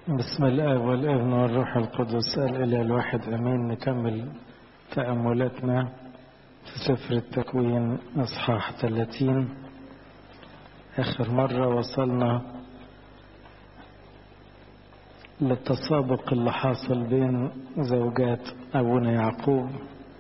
بسم الله والابن والروح القدس الإله الواحد أمين نكمل تأملاتنا في سفر التكوين إصحاح 30 آخر مرة وصلنا للتسابق اللي حاصل بين زوجات أبونا يعقوب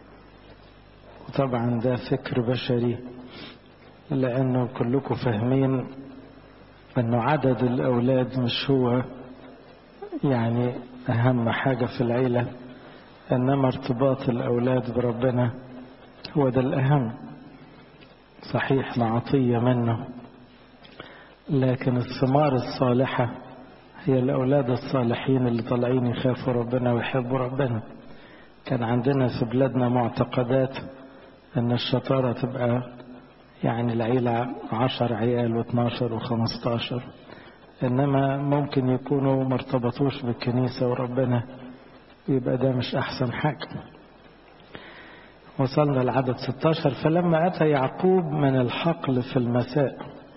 وطبعا ده فكر بشري لأنه كلكم فاهمين أنه عدد الأولاد مش هو يعني أهم حاجة في العيلة إنما ارتباط الأولاد بربنا هو ده الأهم صحيح معطية منه لكن الثمار الصالحة هي الأولاد الصالحين اللي طالعين يخافوا ربنا ويحبوا ربنا كان عندنا في بلادنا معتقدات أن الشطارة تبقى يعني العيلة عشر عيال واثناشر وخمستاشر إنما ممكن يكونوا مرتبطوش بالكنيسة وربنا يبقى ده مش أحسن حاجة وصلنا لعدد 16 فلما أتى يعقوب من الحقل في المساء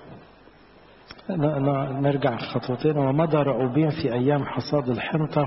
نرجع خطوتين ومضى رعوبين في أيام حصاد الحنطة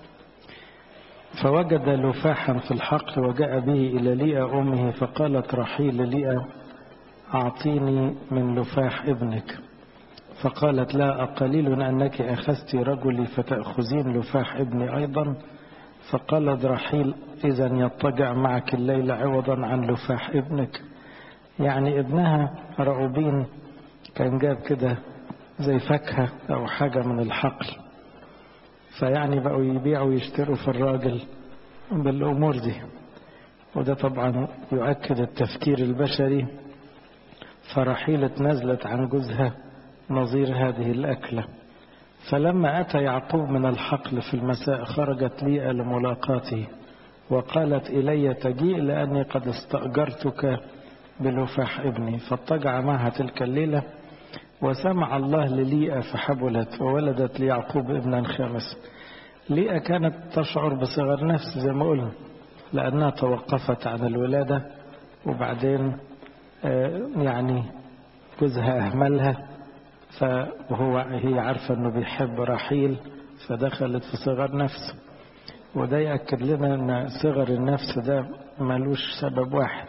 فوجد لفاحا في الحقل وجاء به إلى ليئة أمه فقالت رحيل لليئة أعطيني من لفاح ابنك فقالت لا أقليل أنك أخذت رجلي فتأخذين لفاح ابني أيضا فقالت رحيل إذا يضطجع معك الليل عوضا عن لفاح ابنك يعني ابنها رعوبين كان جاب كده زي فاكهة أو حاجة من الحقل فيعني بقوا يبيعوا ويشتروا في الراجل بالأمور دي وده طبعا يؤكد التفكير البشري فرحيل اتنازلت عن جوزها نظير هذه الأكلة فلما أتى يعقوب من الحقل في المساء خرجت ليئة لملاقاته وقالت إلي تجيء لأني قد استأجرتك بلفاح ابني فاضطجع معها تلك الليلة وسمع الله لليئة فحبلت وولدت ليعقوب ابنا خامس ليئة كانت تشعر بصغر نفس زي ما قلنا لأنها توقفت عن الولادة وبعدين يعني جوزها أهملها فهو هي عارفة أنه بيحب رحيل فدخلت في صغر نفس وده يأكد لنا أن صغر النفس ده ملوش سبب واحد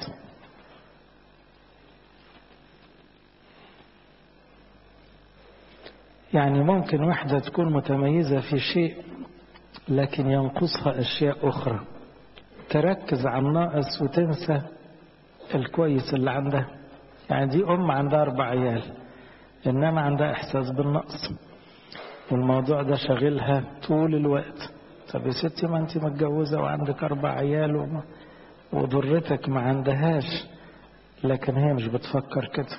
يعني ممكن واحدة تكون متميزة في شيء لكن ينقصها أشياء أخرى تركز على الناقص وتنسى الكويس اللي عندها يعني دي أم عندها أربع عيال إنما عندها إحساس بالنقص والموضوع ده شاغلها طول الوقت طب يا ستي ما أنت متجوزة وعندك أربع عيال وضرتك ما عندهاش لكن هي مش بتفكر كده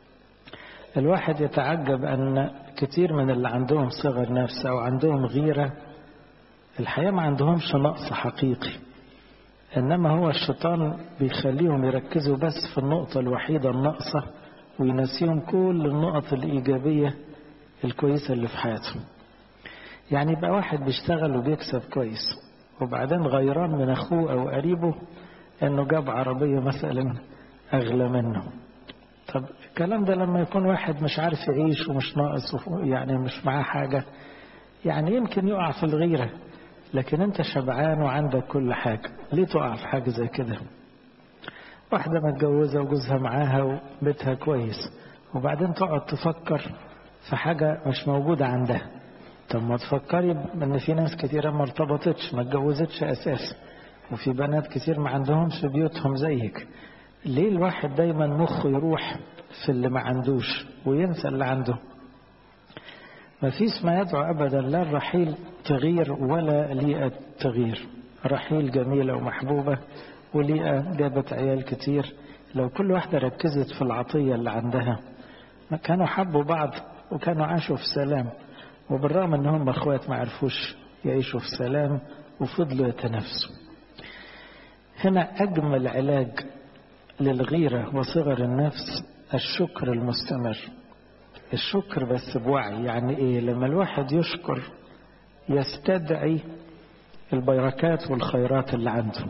الواحد يتعجب أن كتير من اللي عندهم صغر نفس أو عندهم غيرة الحقيقة ما عندهمش نقص حقيقي إنما هو الشيطان بيخليهم يركزوا بس في النقطة الوحيدة الناقصة وينسيهم كل النقط الإيجابية الكويسة اللي في حياتهم يعني يبقى واحد بيشتغل وبيكسب كويس وبعدين غيران من أخوه أو قريبه إنه جاب عربية مثلا أغلى منه طب الكلام ده لما يكون واحد مش عارف يعيش ومش ناقص يعني مش معاه حاجة يعني يمكن يقع في الغيرة لكن انت شبعان وعندك كل حاجة ليه تقع في حاجة زي كده واحدة متجوزة وجوزها معاها وبيتها كويس وبعدين تقعد تفكر في حاجة مش موجودة عندها طب ما تفكري ان في ناس كتيرة ما ارتبطتش ما اتجوزتش اساسا وفي بنات كتير ما عندهمش بيوتهم زيك ليه الواحد دايما مخه يروح في اللي ما عندوش وينسى اللي عنده ما فيش ما يدعو ابدا لا الرحيل تغيير ولا ليئة تغيير رحيل جميلة ومحبوبة وليئة جابت عيال كتير لو كل واحدة ركزت في العطية اللي عندها ما كانوا حبوا بعض وكانوا عاشوا في سلام وبالرغم ان هم اخوات ما عرفوش يعيشوا في سلام وفضلوا يتنافسوا هنا اجمل علاج للغيرة وصغر النفس الشكر المستمر الشكر بس بوعي يعني ايه لما الواحد يشكر يستدعي البركات والخيرات اللي عنده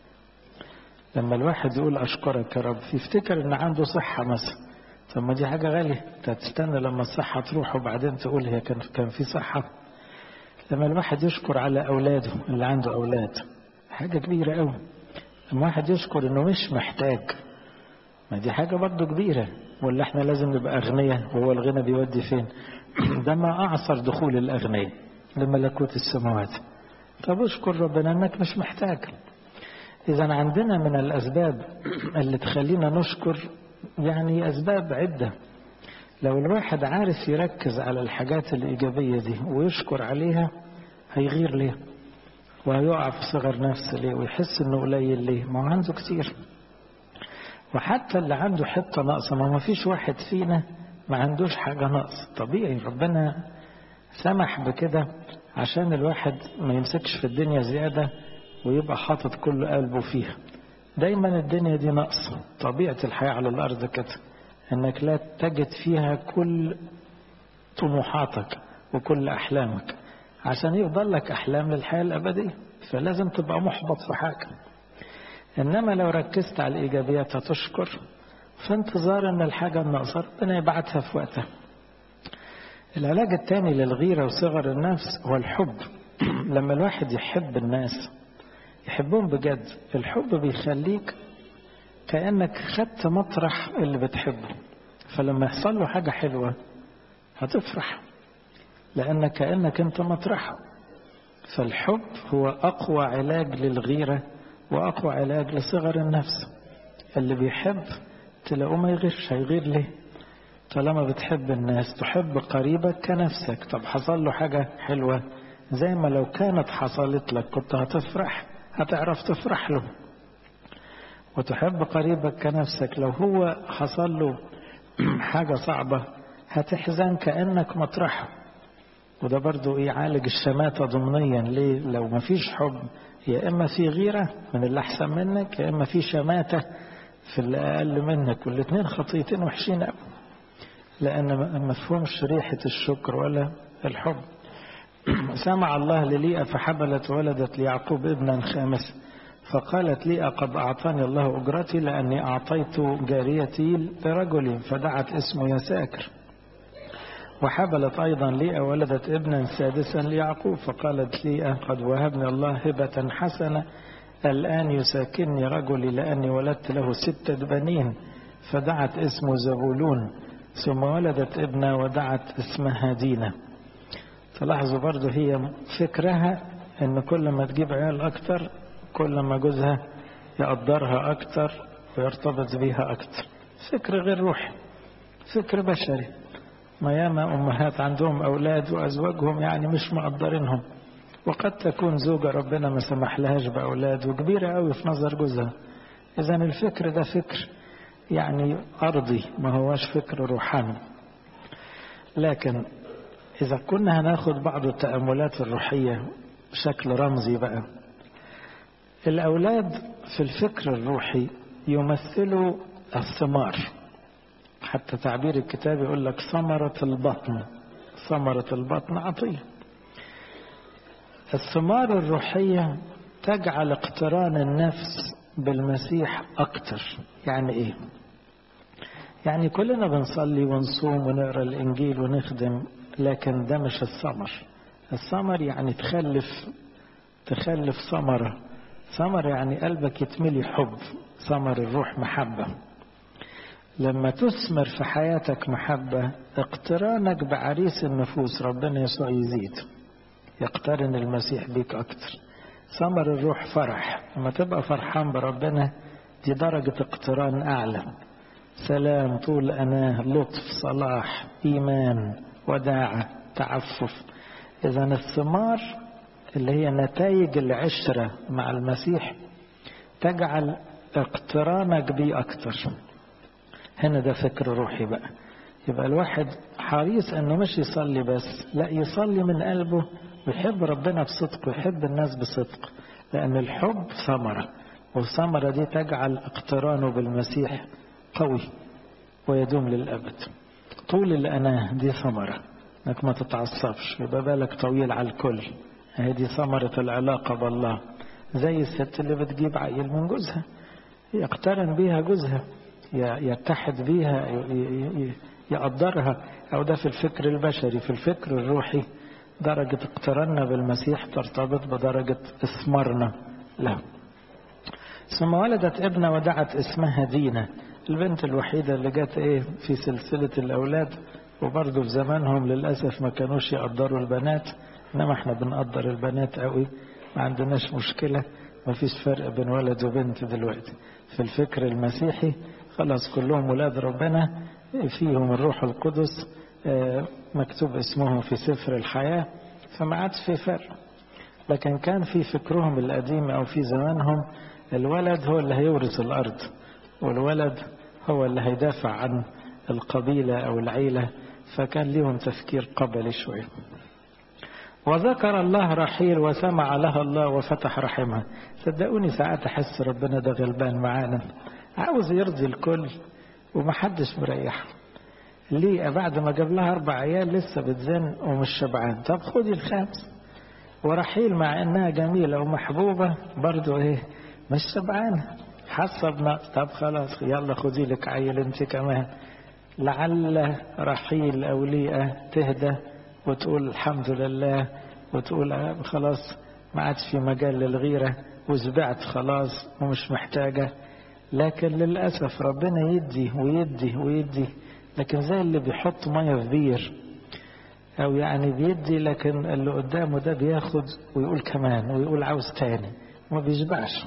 لما الواحد يقول اشكرك يا رب يفتكر ان عنده صحة مثلا طب ما دي حاجة غالية انت هتستنى لما الصحة تروح وبعدين تقول هي كان كان في صحة لما الواحد يشكر على أولاده اللي عنده أولاد حاجة كبيرة قوي لما واحد يشكر إنه مش محتاج ما دي حاجة برضه كبيرة ولا احنا لازم نبقى أغنياء وهو الغنى بيودي فين ده ما أعصر دخول الأغنياء لملكوت السماوات طب اشكر ربنا انك مش محتاج اذا عندنا من الاسباب اللي تخلينا نشكر يعني اسباب عده لو الواحد عارف يركز على الحاجات الايجابيه دي ويشكر عليها هيغير ليه وهيقع في صغر نفس ليه ويحس انه قليل ليه ما هو عنده كتير وحتى اللي عنده حته ناقصه ما فيش واحد فينا ما عندوش حاجه ناقصه طبيعي ربنا سمح بكده عشان الواحد ما يمسكش في الدنيا زيادة ويبقى حاطط كل قلبه فيها دايما الدنيا دي ناقصة طبيعة الحياة على الأرض كده أنك لا تجد فيها كل طموحاتك وكل أحلامك عشان يفضل لك أحلام للحياة الأبدية فلازم تبقى محبط في حاجة إنما لو ركزت على الإيجابيات هتشكر في انتظار أن الحاجة الناقصة ربنا يبعتها في وقتها العلاج الثاني للغيرة وصغر النفس هو الحب لما الواحد يحب الناس يحبهم بجد الحب بيخليك كأنك خدت مطرح اللي بتحبه فلما يحصل له حاجة حلوة هتفرح لأنك كأنك أنت مطرحه فالحب هو أقوى علاج للغيرة وأقوى علاج لصغر النفس اللي بيحب تلاقوه ما يغيرش هيغير ليه طالما بتحب الناس تحب قريبك كنفسك طب حصل له حاجة حلوة زي ما لو كانت حصلت لك كنت هتفرح هتعرف تفرح له وتحب قريبك كنفسك لو هو حصل له حاجة صعبة هتحزن كأنك مطرحه وده برضو يعالج الشماتة ضمنيا ليه لو ما فيش حب يا إما في غيرة من اللي أحسن منك يا إما في شماتة في اللي أقل منك والاثنين خطيتين وحشين قوي لأن ما مفهومش ريحة الشكر ولا الحب سمع الله لليئة فحبلت ولدت ليعقوب ابنا خامس فقالت ليئة قد أعطاني الله أجرتي لأني أعطيت جاريتي لرجل فدعت اسمه يساكر وحبلت أيضا ليئة ولدت ابنا سادسا ليعقوب فقالت ليئة قد وهبني الله هبة حسنة الآن يساكنني رجلي لأني ولدت له ستة بنين فدعت اسمه زبولون ثم ولدت ابنة ودعت اسمها دينا تلاحظوا برضو هي فكرها ان كل ما تجيب عيال اكتر كل ما جوزها يقدرها اكتر ويرتبط بيها اكتر فكر غير روحي فكر بشري ما ياما امهات عندهم اولاد وازواجهم يعني مش مقدرينهم وقد تكون زوجة ربنا ما سمح لهاش بأولاد وكبيرة قوي في نظر جوزها إذا الفكر ده فكر يعني أرضي ما هواش فكر روحاني لكن إذا كنا هناخد بعض التأملات الروحية بشكل رمزي بقى الأولاد في الفكر الروحي يمثلوا الثمار حتى تعبير الكتاب يقول لك ثمرة البطن ثمرة البطن عطية الثمار الروحية تجعل اقتران النفس بالمسيح أكتر يعني إيه يعني كلنا بنصلي ونصوم ونقرأ الإنجيل ونخدم لكن ده مش الثمر الثمر يعني تخلف تخلف ثمرة ثمر يعني قلبك يتملي حب ثمر الروح محبة لما تثمر في حياتك محبة اقترانك بعريس النفوس ربنا يسوع يزيد يقترن المسيح بيك أكتر ثمر الروح فرح لما تبقى فرحان بربنا دي درجة اقتران أعلى سلام طول أناه لطف صلاح إيمان وداعة تعفف إذا الثمار اللي هي نتائج العشرة مع المسيح تجعل اقترانك بيه أكتر هنا ده فكر روحي بقى يبقى الواحد حريص انه مش يصلي بس لا يصلي من قلبه ويحب ربنا بصدق ويحب الناس بصدق لأن الحب ثمرة والثمرة دي تجعل اقترانه بالمسيح قوي ويدوم للأبد طول الأناه دي ثمرة انك ما تتعصبش يبقى بالك طويل على الكل هذه ثمرة العلاقة بالله زي الست اللي بتجيب عيل من جوزها يقترن بيها جوزها يتحد بيها يقدرها أو ده في الفكر البشري في الفكر الروحي درجة اقترنا بالمسيح ترتبط بدرجة اثمرنا له ثم ولدت ابنة ودعت اسمها دينا البنت الوحيدة اللي جت ايه في سلسلة الأولاد وبرضه في زمانهم للأسف ما كانوش يقدروا البنات إنما احنا بنقدر البنات قوي ما عندناش مشكلة ما فيش فرق بين ولد وبنت دلوقتي في الفكر المسيحي خلاص كلهم ولاد ربنا فيهم الروح القدس مكتوب اسمهم في سفر الحياة فما عادش في فرق لكن كان في فكرهم القديم أو في زمانهم الولد هو اللي هيورث الأرض والولد هو اللي هيدافع عن القبيلة أو العيلة فكان لهم تفكير قبلي شوية وذكر الله رحيل وسمع لها الله وفتح رحمها صدقوني ساعات أحس ربنا ده غلبان معانا عاوز يرضي الكل ومحدش مريحه ليه بعد ما جاب لها أربع عيال لسه بتزن ومش شبعان طب خدي الخامس ورحيل مع إنها جميلة ومحبوبة برضو إيه مش شبعانة حاسة بنقص طب خلاص يلا خدي لك عيل أنت كمان لعل رحيل أو ليئة تهدى وتقول الحمد لله وتقول خلاص ما عادش في مجال للغيرة وزبعت خلاص ومش محتاجة لكن للأسف ربنا يدي ويدي ويدي لكن زي اللي بيحط مية في بير أو يعني بيدي لكن اللي قدامه ده بياخد ويقول كمان ويقول عاوز تاني وما بيشبعش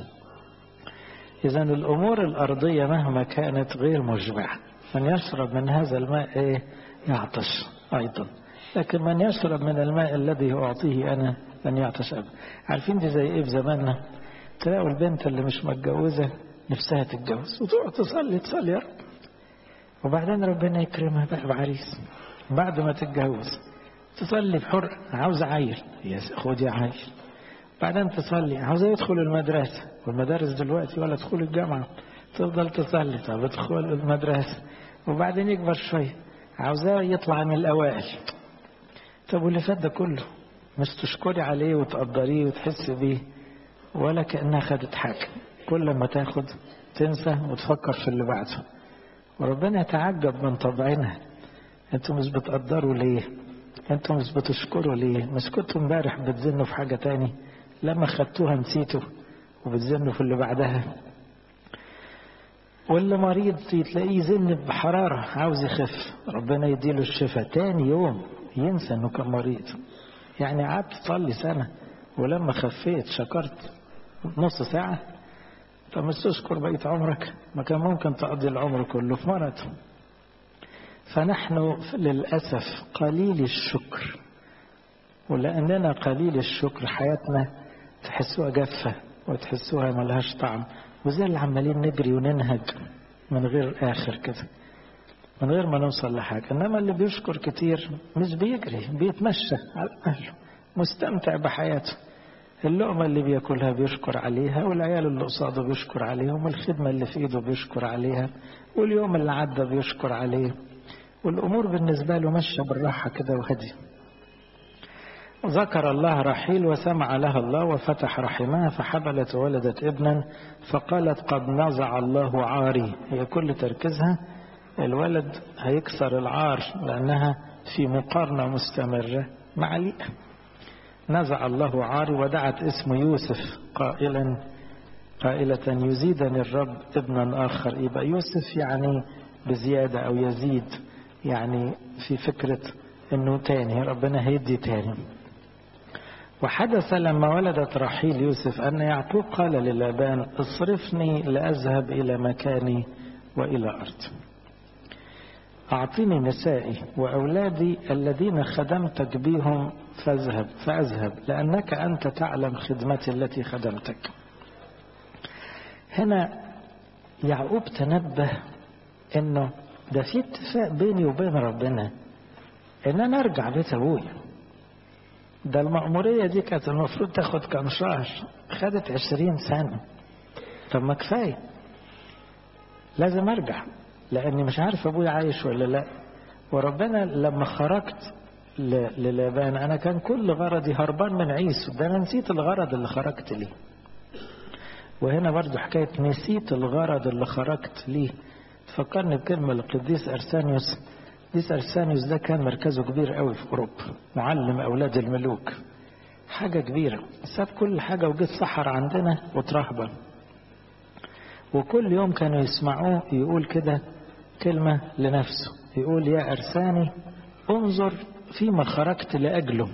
إذا الأمور الأرضية مهما كانت غير مشبعة من يشرب من هذا الماء إيه يعطش أيضا لكن من يشرب من الماء الذي أعطيه أنا لن يعطش أبدا عارفين دي زي إيه في زماننا تلاقوا البنت اللي مش متجوزة نفسها تتجوز وتقعد تصلي تصلي يا رب وبعدين ربنا يكرمها بقى بعريس بعد ما تتجوز تصلي بحر عاوز عيل يا خدي عيل بعدين تصلي عاوزة يدخل المدرسة والمدارس دلوقتي ولا تدخل الجامعة تفضل تصلي طب ادخل المدرسة وبعدين يكبر شوية عاوزاه يطلع من الأوائل طب واللي فات ده كله مش تشكري عليه وتقدريه وتحسي بيه ولا كأنها خدت حاجة كل ما تاخد تنسى وتفكر في اللي بعده وربنا يتعجب من طبعنا انتوا مش بتقدروا ليه انتوا مش بتشكروا ليه مش كنتوا امبارح بتزنوا في حاجة تاني لما خدتوها نسيتوا وبتزنوا في اللي بعدها واللي مريض تلاقيه يزن بحرارة عاوز يخف ربنا يديله الشفاء تاني يوم ينسى انه كان مريض يعني قعدت تصلي سنة ولما خفيت شكرت نص ساعة طب مش تشكر بقية عمرك ما كان ممكن تقضي العمر كله في مرض فنحن للأسف قليل الشكر ولأننا قليل الشكر حياتنا تحسوها جافة وتحسوها ملهاش طعم وزي اللي عمالين نجري وننهج من غير آخر كده من غير ما نوصل لحاجة إنما اللي بيشكر كتير مش بيجري بيتمشى على أهله مستمتع بحياته اللقمة اللي بياكلها بيشكر عليها والعيال اللي قصاده بيشكر عليهم والخدمة اللي في ايده بيشكر عليها واليوم اللي عدى بيشكر عليه والأمور بالنسبة له ماشية بالراحة كده وهدي ذكر الله رحيل وسمع لها الله وفتح رحمها فحبلت وولدت ابنا فقالت قد نزع الله عاري هي كل تركيزها الولد هيكسر العار لأنها في مقارنة مستمرة مع ليئة نزع الله عاري ودعت اسم يوسف قائلا قائلة يزيدني الرب ابنا آخر يبقى يوسف يعني بزيادة أو يزيد يعني في فكرة أنه تاني ربنا هيدي تاني وحدث لما ولدت رحيل يوسف أن يعقوب قال للابان اصرفني لأذهب إلى مكاني وإلى أرض أعطني نسائي وأولادي الذين خدمتك بهم فاذهب فأذهب لأنك أنت تعلم خدمتي التي خدمتك هنا يعقوب تنبه انه ده في اتفاق بيني وبين ربنا ان انا ارجع بيت ابويا ده المأمورية دي كانت المفروض تاخد كام شهر خدت عشرين سنة طب ما كفاية لازم ارجع لاني مش عارف ابويا عايش ولا لا وربنا لما خرجت للابان انا كان كل غرضي هربان من عيسو ده انا نسيت الغرض اللي خرجت ليه وهنا برضو حكاية نسيت الغرض اللي خرجت ليه تفكرني بكلمة القديس أرسانيوس قديس أرسانيوس ده كان مركزه كبير قوي في أوروبا معلم أولاد الملوك حاجة كبيرة ساب كل حاجة وجه سحر عندنا وترهبن وكل يوم كانوا يسمعوه يقول كده كلمة لنفسه يقول يا أرساني انظر فيما خرجت لأجله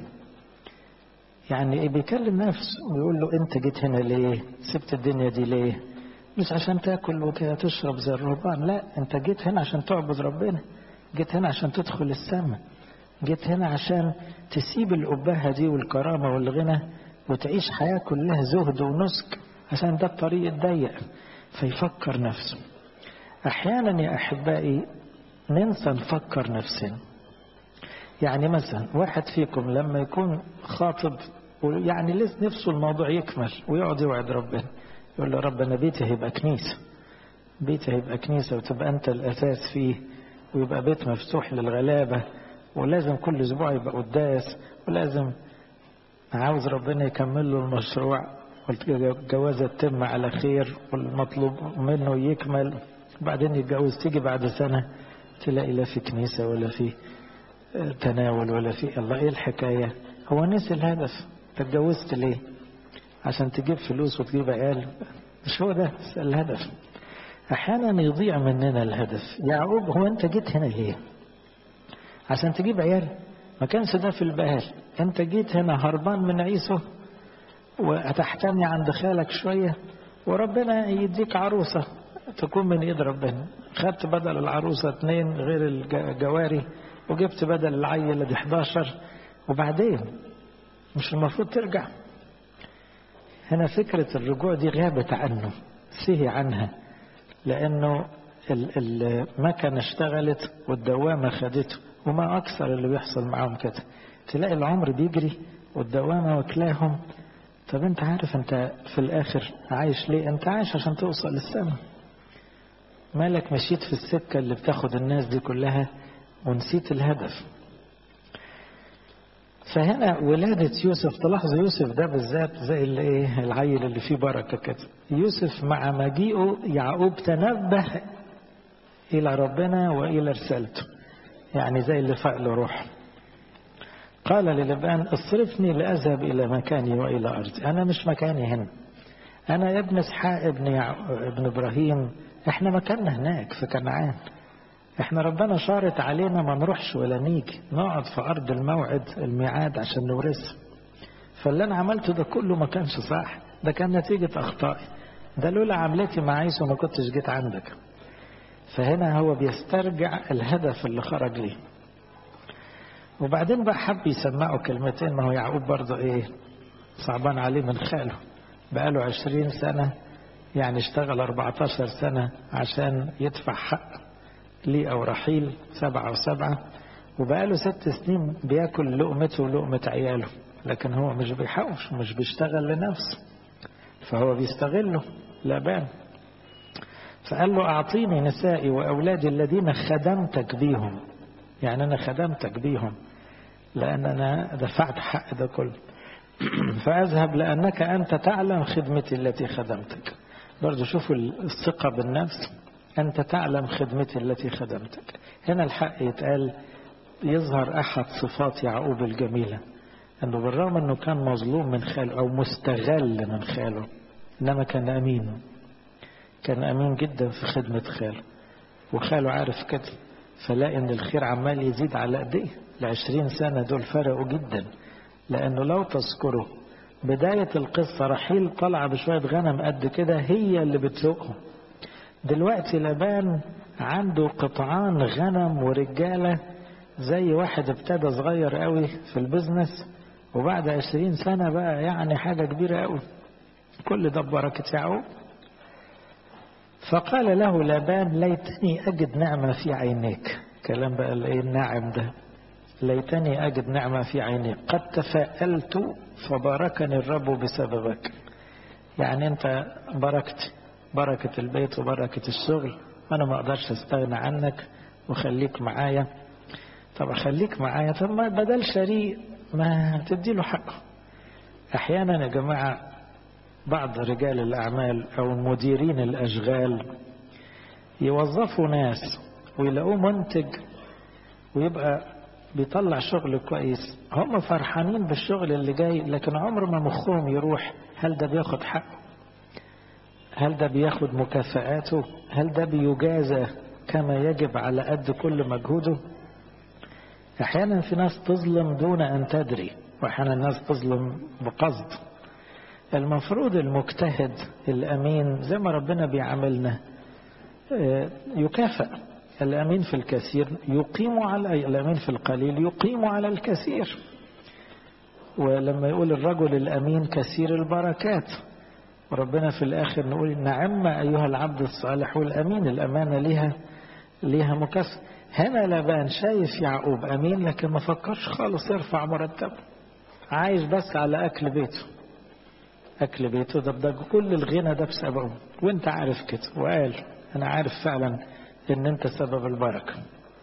يعني إيه بيكلم نفسه ويقول له أنت جيت هنا ليه سبت الدنيا دي ليه مش عشان تاكل وكده تشرب زي الرهبان لا أنت جيت هنا عشان تعبد ربنا جيت هنا عشان تدخل السماء جيت هنا عشان تسيب الأبهة دي والكرامة والغنى وتعيش حياة كلها زهد ونسك عشان ده الطريق الضيق فيفكر نفسه أحيانا يا أحبائي ننسى نفكر نفسنا يعني مثلا واحد فيكم لما يكون خاطب يعني لسه نفسه الموضوع يكمل ويقعد يوعد ربنا يقول له رب أنا بيتي هيبقى كنيسة بيتي هيبقى كنيسة وتبقى أنت الأساس فيه ويبقى بيت مفتوح للغلابة ولازم كل أسبوع يبقى قداس ولازم عاوز ربنا يكمل له المشروع والجوازة تتم على خير والمطلوب منه يكمل وبعدين يتجوز تيجي بعد سنة تلاقي لا في كنيسة ولا في تناول ولا في الله ايه الحكاية هو نسي الهدف اتجوزت ليه عشان تجيب فلوس وتجيب عيال مش هو ده الهدف احيانا يضيع مننا الهدف يعقوب هو انت جيت هنا ليه عشان تجيب عيال ما كانش ده في البال انت جيت هنا هربان من عيسو وهتحتمي عند خالك شوية وربنا يديك عروسة تكون من ايد ربنا خدت بدل العروسة اتنين غير الجواري وجبت بدل العيلة دي 11 وبعدين مش المفروض ترجع هنا فكرة الرجوع دي غابت عنه سهي عنها لأنه المكنة اشتغلت والدوامة خدته وما أكثر اللي بيحصل معاهم كده تلاقي العمر بيجري والدوامة واكلاهم طب انت عارف انت في الاخر عايش ليه انت عايش عشان توصل للسماء مالك مشيت في السكة اللي بتاخد الناس دي كلها ونسيت الهدف فهنا ولادة يوسف تلاحظوا يوسف ده بالذات زي اللي ايه العيل اللي فيه بركة كده يوسف مع مجيئه يعقوب تنبه إلى ربنا وإلى رسالته يعني زي اللي فاق له روح قال للبان اصرفني لأذهب إلى مكاني وإلى أرضي أنا مش مكاني هنا أنا يا ابن اسحاق ابن, يع... ابن إبراهيم احنا مكاننا هناك في كنعان احنا ربنا شارط علينا ما نروحش ولا نيجي نقعد في أرض الموعد الميعاد عشان نورثه فاللي أنا عملته ده كله ما كانش صح ده كان نتيجة أخطائي ده لولا عملتي مع عيسو ما كنتش جيت عندك فهنا هو بيسترجع الهدف اللي خرج ليه وبعدين بقى حب يسمعه كلمتين ما هو يعقوب برضه ايه صعبان عليه من خاله بقاله عشرين سنة يعني اشتغل 14 سنة عشان يدفع حق ليه أو رحيل سبعة وسبعة وبقاله ست سنين بياكل لقمته ولقمة عياله لكن هو مش بيحوش مش بيشتغل لنفسه فهو بيستغله لابان فقال له أعطيني نسائي وأولادي الذين خدمتك بيهم يعني أنا خدمتك بيهم لأن أنا دفعت حق ده كله فأذهب لأنك أنت تعلم خدمتي التي خدمتك برضو شوفوا الثقة بالنفس أنت تعلم خدمتي التي خدمتك هنا الحق يتقال يظهر أحد صفات يعقوب الجميلة أنه بالرغم أنه كان مظلوم من خاله أو مستغل من خاله إنما كان أمين كان أمين جدا في خدمة خاله وخاله عارف كده فلاقي ان الخير عمال يزيد على ايديه العشرين سنة دول فرقوا جدا لانه لو تذكروا بداية القصة رحيل طلع بشوية غنم قد كده هي اللي بتسوقهم دلوقتي لبان عنده قطعان غنم ورجالة زي واحد ابتدى صغير قوي في البزنس وبعد عشرين سنة بقى يعني حاجة كبيرة قوي كل ده ببركة يعقوب فقال له لابان ليتني أجد نعمة في عينيك كلام بقى الايه الناعم ده ليتني أجد نعمة في عينيك قد تفاءلت فباركني الرب بسببك يعني أنت بركت بركة البيت وبركة الشغل أنا ما أقدرش أستغنى عنك وخليك معايا طب أخليك معايا طب ما بدل شريك ما تدي له حقه أحيانا يا جماعة بعض رجال الأعمال أو مديرين الأشغال يوظفوا ناس ويلاقوه منتج ويبقى بيطلع شغل كويس هم فرحانين بالشغل اللي جاي لكن عمر ما مخهم يروح هل ده بياخد حقه هل ده بياخد مكافآته هل ده بيجازى كما يجب على قد كل مجهوده احيانا في ناس تظلم دون ان تدري واحيانا الناس تظلم بقصد المفروض المجتهد الامين زي ما ربنا بيعاملنا يكافئ الامين في الكثير يقيم على الامين في القليل يقيم على الكثير ولما يقول الرجل الامين كثير البركات وربنا في الاخر نقول نعم ايها العبد الصالح والامين الامانه ليها ليها مكافاه هنا لبان شايف يعقوب امين لكن ما فكرش خالص يرفع مرتبه عايش بس على اكل بيته اكل بيته ده ده كل الغنى ده بسببه وانت عارف كده وقال انا عارف فعلا ان انت سبب البركه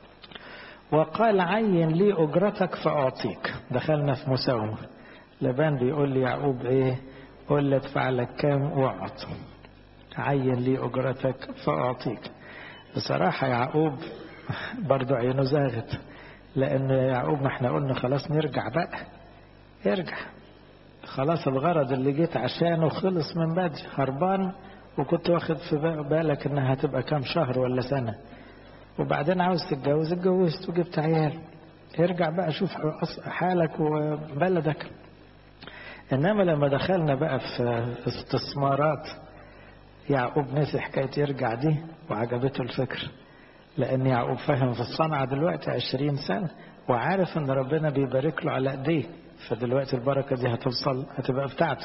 وقال عين لي اجرتك فاعطيك دخلنا في مساومه لبان بيقول لي يعقوب ايه قول لي ادفع لك كام واعط عين لي اجرتك فاعطيك بصراحه يعقوب برضو عينه زاغت لان يعقوب ما احنا قلنا خلاص نرجع بقى ارجع خلاص الغرض اللي جيت عشانه خلص من بدري هربان وكنت واخد في بالك انها هتبقى كام شهر ولا سنة وبعدين عاوز تتجوز اتجوزت وجبت عيال ارجع بقى شوف حالك وبلدك انما لما دخلنا بقى في استثمارات يعقوب نسي حكاية يرجع دي وعجبته الفكر لان يعقوب فاهم في الصنعة دلوقتي عشرين سنة وعارف ان ربنا بيبارك له على ايديه فدلوقتي البركة دي هتوصل هتبقى بتاعته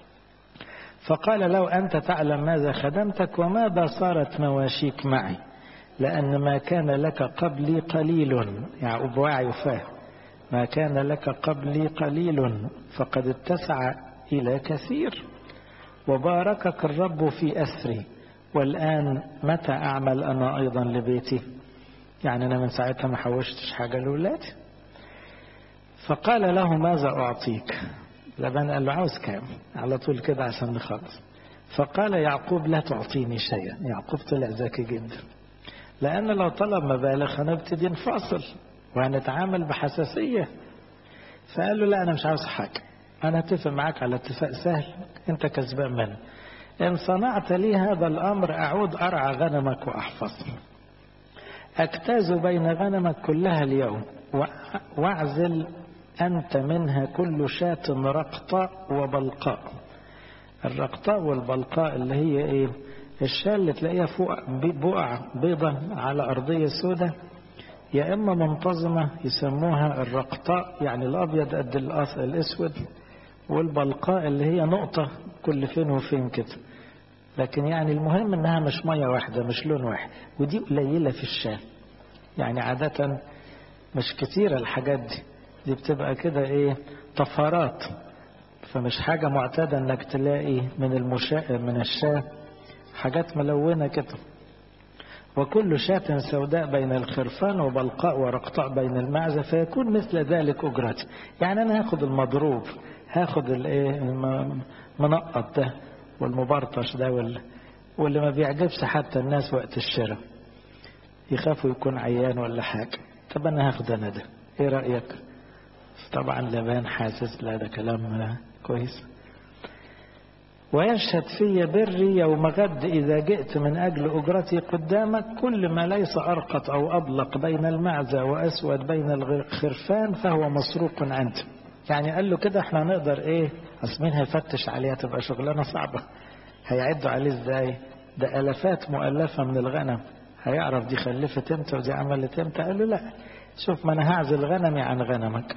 فقال لو أنت تعلم ماذا خدمتك وماذا صارت مواشيك معي لأن ما كان لك قبلي قليل يعقوب واعي وفاهم ما كان لك قبلي قليل فقد اتسع إلى كثير وباركك الرب في أسري والآن متى أعمل أنا أيضا لبيتي يعني أنا من ساعتها ما حوشتش حاجة لأولادي فقال له ماذا أعطيك لبان قال له عاوز كام على طول كده عشان نخلص فقال يعقوب لا تعطيني شيئا يعقوب طلع ذكي جدا لأن لو طلب مبالغ هنبتدي نفاصل وهنتعامل بحساسية فقال له لا أنا مش عاوز حاجة أنا أتفق معاك على اتفاق سهل أنت كسبان منه إن صنعت لي هذا الأمر أعود أرعى غنمك وأحفظها أجتاز بين غنمك كلها اليوم واعزل أنت منها كل شاة رقطاء وبلقاء الرقطاء والبلقاء اللي هي إيه الشاة اللي تلاقيها فوق بقع بيضة على أرضية سوداء يا إما منتظمة يسموها الرقطاء يعني الأبيض قد الأسود والبلقاء اللي هي نقطة كل فين وفين كده لكن يعني المهم انها مش مية واحدة مش لون واحد ودي قليلة في الشام يعني عادة مش كتيرة الحاجات دي دي بتبقى كده ايه طفرات فمش حاجة معتادة انك تلاقي من المشاء من الشاة حاجات ملونة كده وكل شاة سوداء بين الخرفان وبلقاء ورقطاء بين المعزة فيكون مثل ذلك أجرتي يعني أنا هاخد المضروب هاخد الايه المنقط ده والمبرطش ده وال... واللي ما بيعجبش حتى الناس وقت الشراء يخافوا يكون عيان ولا حاجة طب أنا هاخد أنا ده إيه رأيك طبعا لبان حاسس لا ده كلام كويس ويشهد في بري يوم غد إذا جئت من أجل أجرتي قدامك كل ما ليس أرقط أو أبلق بين المعزة وأسود بين الخرفان فهو مسروق عنده يعني قال له كده احنا نقدر ايه اصل مين هيفتش عليها تبقى شغلانه صعبه هيعدوا عليه ازاي ده الافات مؤلفه من الغنم هيعرف دي خلفت امتى ودي عملت امتى قال له لا شوف ما انا هعزل غنمي عن غنمك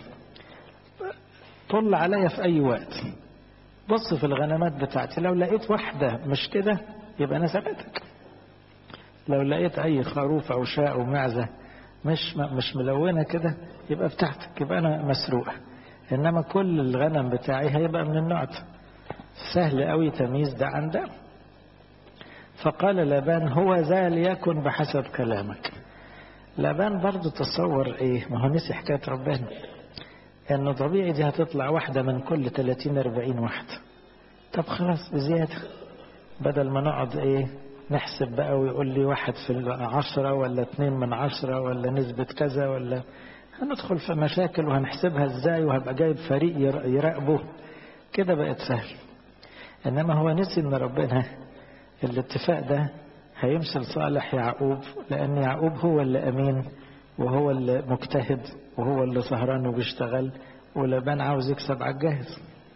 طل عليا في اي وقت بص في الغنمات بتاعتي لو لقيت واحده مش كده يبقى انا سبتك لو لقيت اي خروف او شاء او معزه مش مش ملونه كده يبقى بتاعتك يبقى انا مسروقه انما كل الغنم بتاعي هيبقى من النوع ده سهل قوي تمييز ده عن ده فقال لابان هو ذا ليكن بحسب كلامك لابان برضو تصور ايه ما هو نسي حكايه ربنا انه طبيعي دي هتطلع واحده من كل 30 40 واحده طب خلاص بزياده بدل ما نقعد ايه نحسب بقى ويقول لي واحد في العشرة ولا اتنين من عشرة ولا نسبة كذا ولا هندخل في مشاكل وهنحسبها ازاي وهبقى جايب فريق يراقبه كده بقت سهل انما هو نسي ان ربنا الاتفاق ده هيمشي لصالح يعقوب لان يعقوب هو اللي امين وهو اللي مجتهد وهو اللي سهران وبيشتغل ولبان عاوز يكسب على الجاهز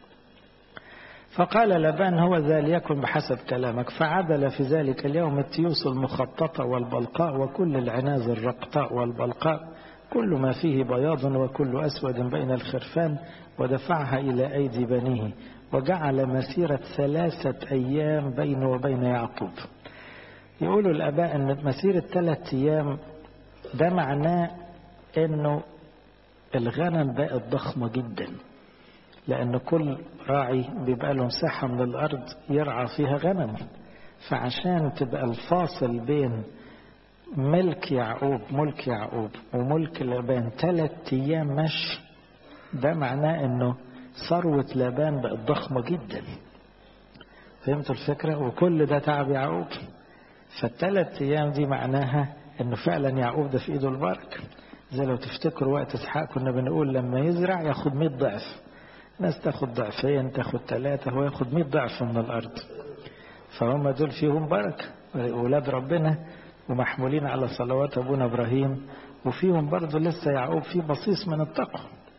فقال لبان هو ذا ليكن بحسب كلامك فعدل في ذلك اليوم التيوس المخططة والبلقاء وكل العناز الرقطاء والبلقاء كل ما فيه بياض وكل أسود بين الخرفان ودفعها إلى أيدي بنيه وجعل مسيرة ثلاثة أيام بينه وبين يعقوب يقولوا الآباء أن مسيرة ثلاثة أيام ده معناه أنه الغنم بقت ضخمة جدا لأن كل راعي بيبقى له مساحة من الأرض يرعى فيها غنم فعشان تبقى الفاصل بين ملك يعقوب ملك يعقوب وملك لابان ثلاث أيام مشي ده معناه أنه ثروة لابان بقت ضخمة جدا فهمتوا الفكرة وكل ده تعب يعقوب فالثلاث أيام دي معناها أنه فعلا يعقوب ده في إيده البركة زي لو تفتكروا وقت إسحاق كنا بنقول لما يزرع ياخد 100 ضعف ناس تاخد ضعفين تاخد ثلاثة هو ياخد 100 ضعف من الأرض فهم دول فيهم بركة أولاد ربنا ومحمولين على صلوات أبونا إبراهيم وفيهم برضه لسه يعقوب فيه بصيص من التقوى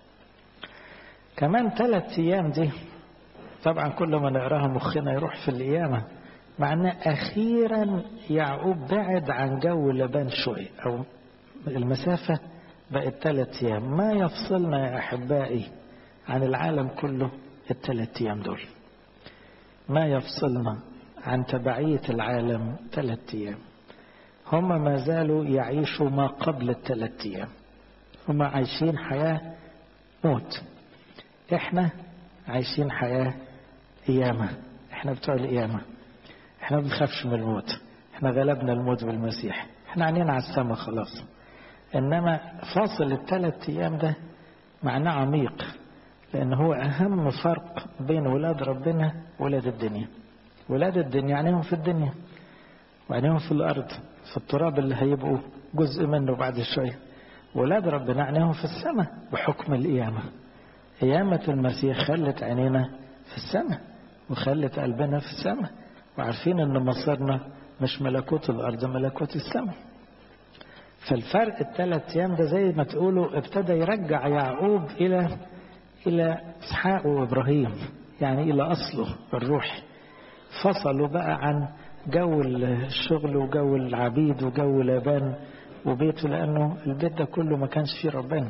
كمان ثلاث أيام دي طبعا كل ما نقراها مخنا يروح في القيامة معناه أخيرا يعقوب بعد عن جو لبان شوي أو المسافة بقت ثلاث أيام ما يفصلنا يا أحبائي عن العالم كله الثلاث أيام دول ما يفصلنا عن تبعية العالم ثلاث أيام هم ما زالوا يعيشوا ما قبل الثلاث أيام هم عايشين حياة موت احنا عايشين حياة قيامة احنا بتوع القيامة احنا ما بنخافش من الموت احنا غلبنا الموت بالمسيح احنا عنينا على السماء خلاص انما فاصل الثلاث ايام ده معناه عميق لان هو اهم فرق بين ولاد ربنا وولاد الدنيا ولاد الدنيا عينيهم في الدنيا وعينيهم في الارض في التراب اللي هيبقوا جزء منه بعد شويه ولاد ربنا عينيهم في السماء بحكم القيامه قيامة المسيح خلت عينينا في السماء وخلت قلبنا في السماء وعارفين ان مصيرنا مش ملكوت الارض ملكوت السماء فالفرق الثلاث ايام ده زي ما تقولوا ابتدى يرجع يعقوب الى الى اسحاق وابراهيم يعني الى اصله الروحي فصلوا بقى عن جو الشغل وجو العبيد وجو لابان وبيته لانه البيت ده كله ما كانش فيه ربنا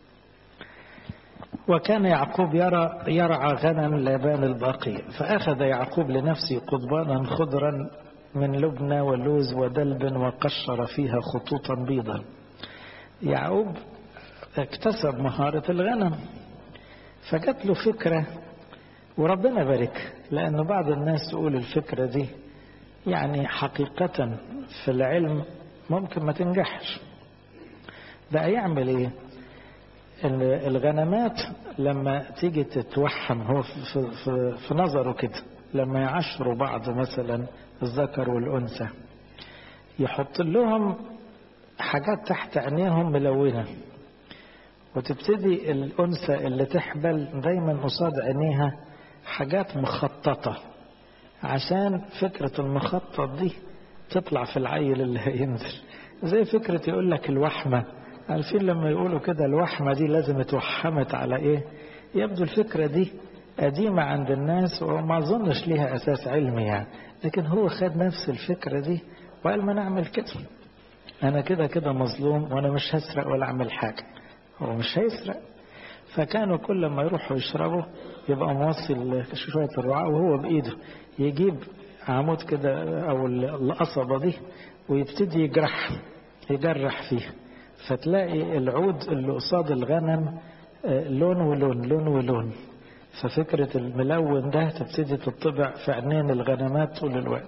وكان يعقوب يرى يرعى غنم لابان الباقي فأخذ يعقوب لنفسه قضبانا خضرا من لبنى ولوز ودلب وقشر فيها خطوطا بيضا يعقوب اكتسب مهارة الغنم فجات له فكرة وربنا بارك لأن بعض الناس تقول الفكرة دي يعني حقيقة في العلم ممكن ما تنجحش بقى يعمل ايه الغنمات لما تيجي تتوحم هو في, في, في نظره كده لما يعشروا بعض مثلا الذكر والأنثى يحط لهم حاجات تحت عينيهم ملونة وتبتدي الأنثى اللي تحبل دايما قصاد عينيها حاجات مخططة عشان فكرة المخطط دي تطلع في العيل اللي هينزل زي فكرة يقول لك الوحمة عارفين لما يقولوا كده الوحمة دي لازم اتوحمت على ايه يبدو الفكرة دي قديمة عند الناس وما اظنش ليها اساس علمي يعني لكن هو خد نفس الفكرة دي وقال ما نعمل كده انا كده كده مظلوم وانا مش هسرق ولا اعمل حاجة هو مش هيسرق فكانوا كل ما يروحوا يشربوا يبقى موصل شوية الرعاة وهو بإيده يجيب عمود كده أو القصبة دي ويبتدي يجرح يجرح فيه فتلاقي العود اللي قصاد الغنم لون ولون لون ولون ففكرة الملون ده تبتدي تطبع في عينين الغنمات طول الوقت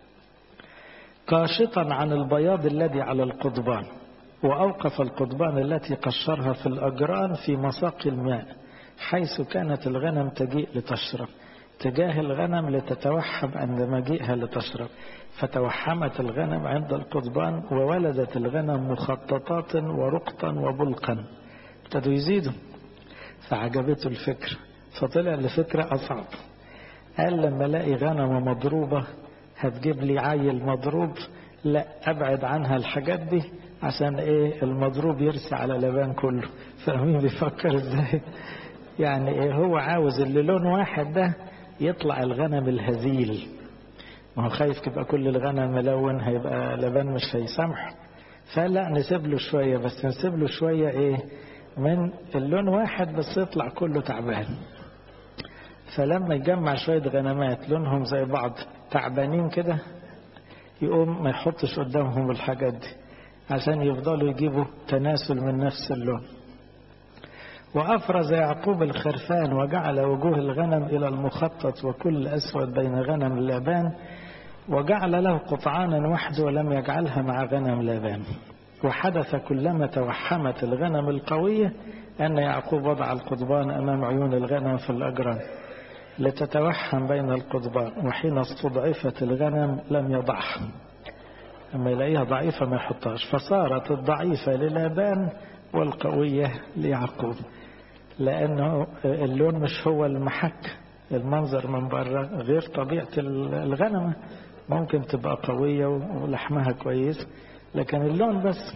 كاشطا عن البياض الذي على القضبان وأوقف القضبان التي قشرها في الأجران في مساقي الماء حيث كانت الغنم تجيء لتشرب تجاه الغنم لتتوحم عند مجيئها لتشرب فتوحمت الغنم عند القضبان وولدت الغنم مخططات ورقطا وبلقا ابتدوا يزيدوا فعجبته الفكرة فطلع لفكرة أصعب قال لما الاقي غنمة مضروبة هتجيب لي عيل مضروب لا ابعد عنها الحاجات دي عشان ايه المضروب يرسي على لبان كله فاهمين بيفكر ازاي يعني ايه هو عاوز اللي لون واحد ده يطلع الغنم الهزيل ما هو خايف تبقى كل الغنم ملون هيبقى لبان مش هيسامح فلا نسيب له شوية بس نسيب له شوية ايه من اللون واحد بس يطلع كله تعبان فلما يجمع شوية غنمات لونهم زي بعض تعبانين كده يقوم ما يحطش قدامهم الحاجات دي عشان يفضلوا يجيبوا تناسل من نفس اللون وأفرز يعقوب الخرفان وجعل وجوه الغنم إلى المخطط وكل أسود بين غنم لابان وجعل له قطعانا وحده ولم يجعلها مع غنم لابان وحدث كلما توحمت الغنم القوية أن يعقوب وضع القضبان أمام عيون الغنم في الأجران لتتوحم بين القضبان وحين استضعفت الغنم لم يضعها أما يلاقيها ضعيفة ما يحطهاش فصارت الضعيفة للابان والقوية ليعقوب لأنه اللون مش هو المحك المنظر من بره غير طبيعة الغنمة ممكن تبقى قوية ولحمها كويس لكن اللون بس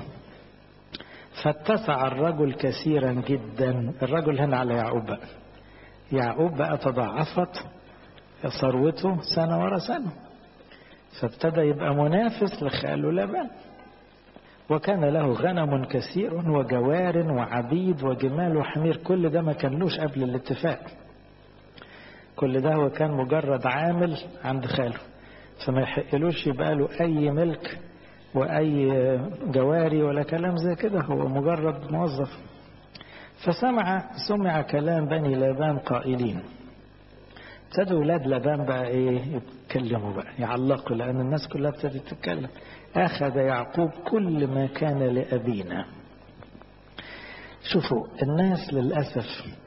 فاتسع الرجل كثيرا جدا الرجل هنا على يعقوب بقى يعقوب بقى تضاعفت ثروته سنة ورا سنة فابتدى يبقى منافس لخاله لبان وكان له غنم كثير وجوار وعبيد وجمال وحمير كل ده ما كانلوش قبل الاتفاق كل ده هو كان مجرد عامل عند خاله فما يحقلوش يبقى له أي ملك وأي جواري ولا كلام زي كده هو مجرد موظف فسمع سمع كلام بني لابان قائلين ابتدوا ولاد لابان بقى ايه يتكلموا بقى يعلقوا لان الناس كلها ابتدت تتكلم اخذ يعقوب كل ما كان لابينا شوفوا الناس للاسف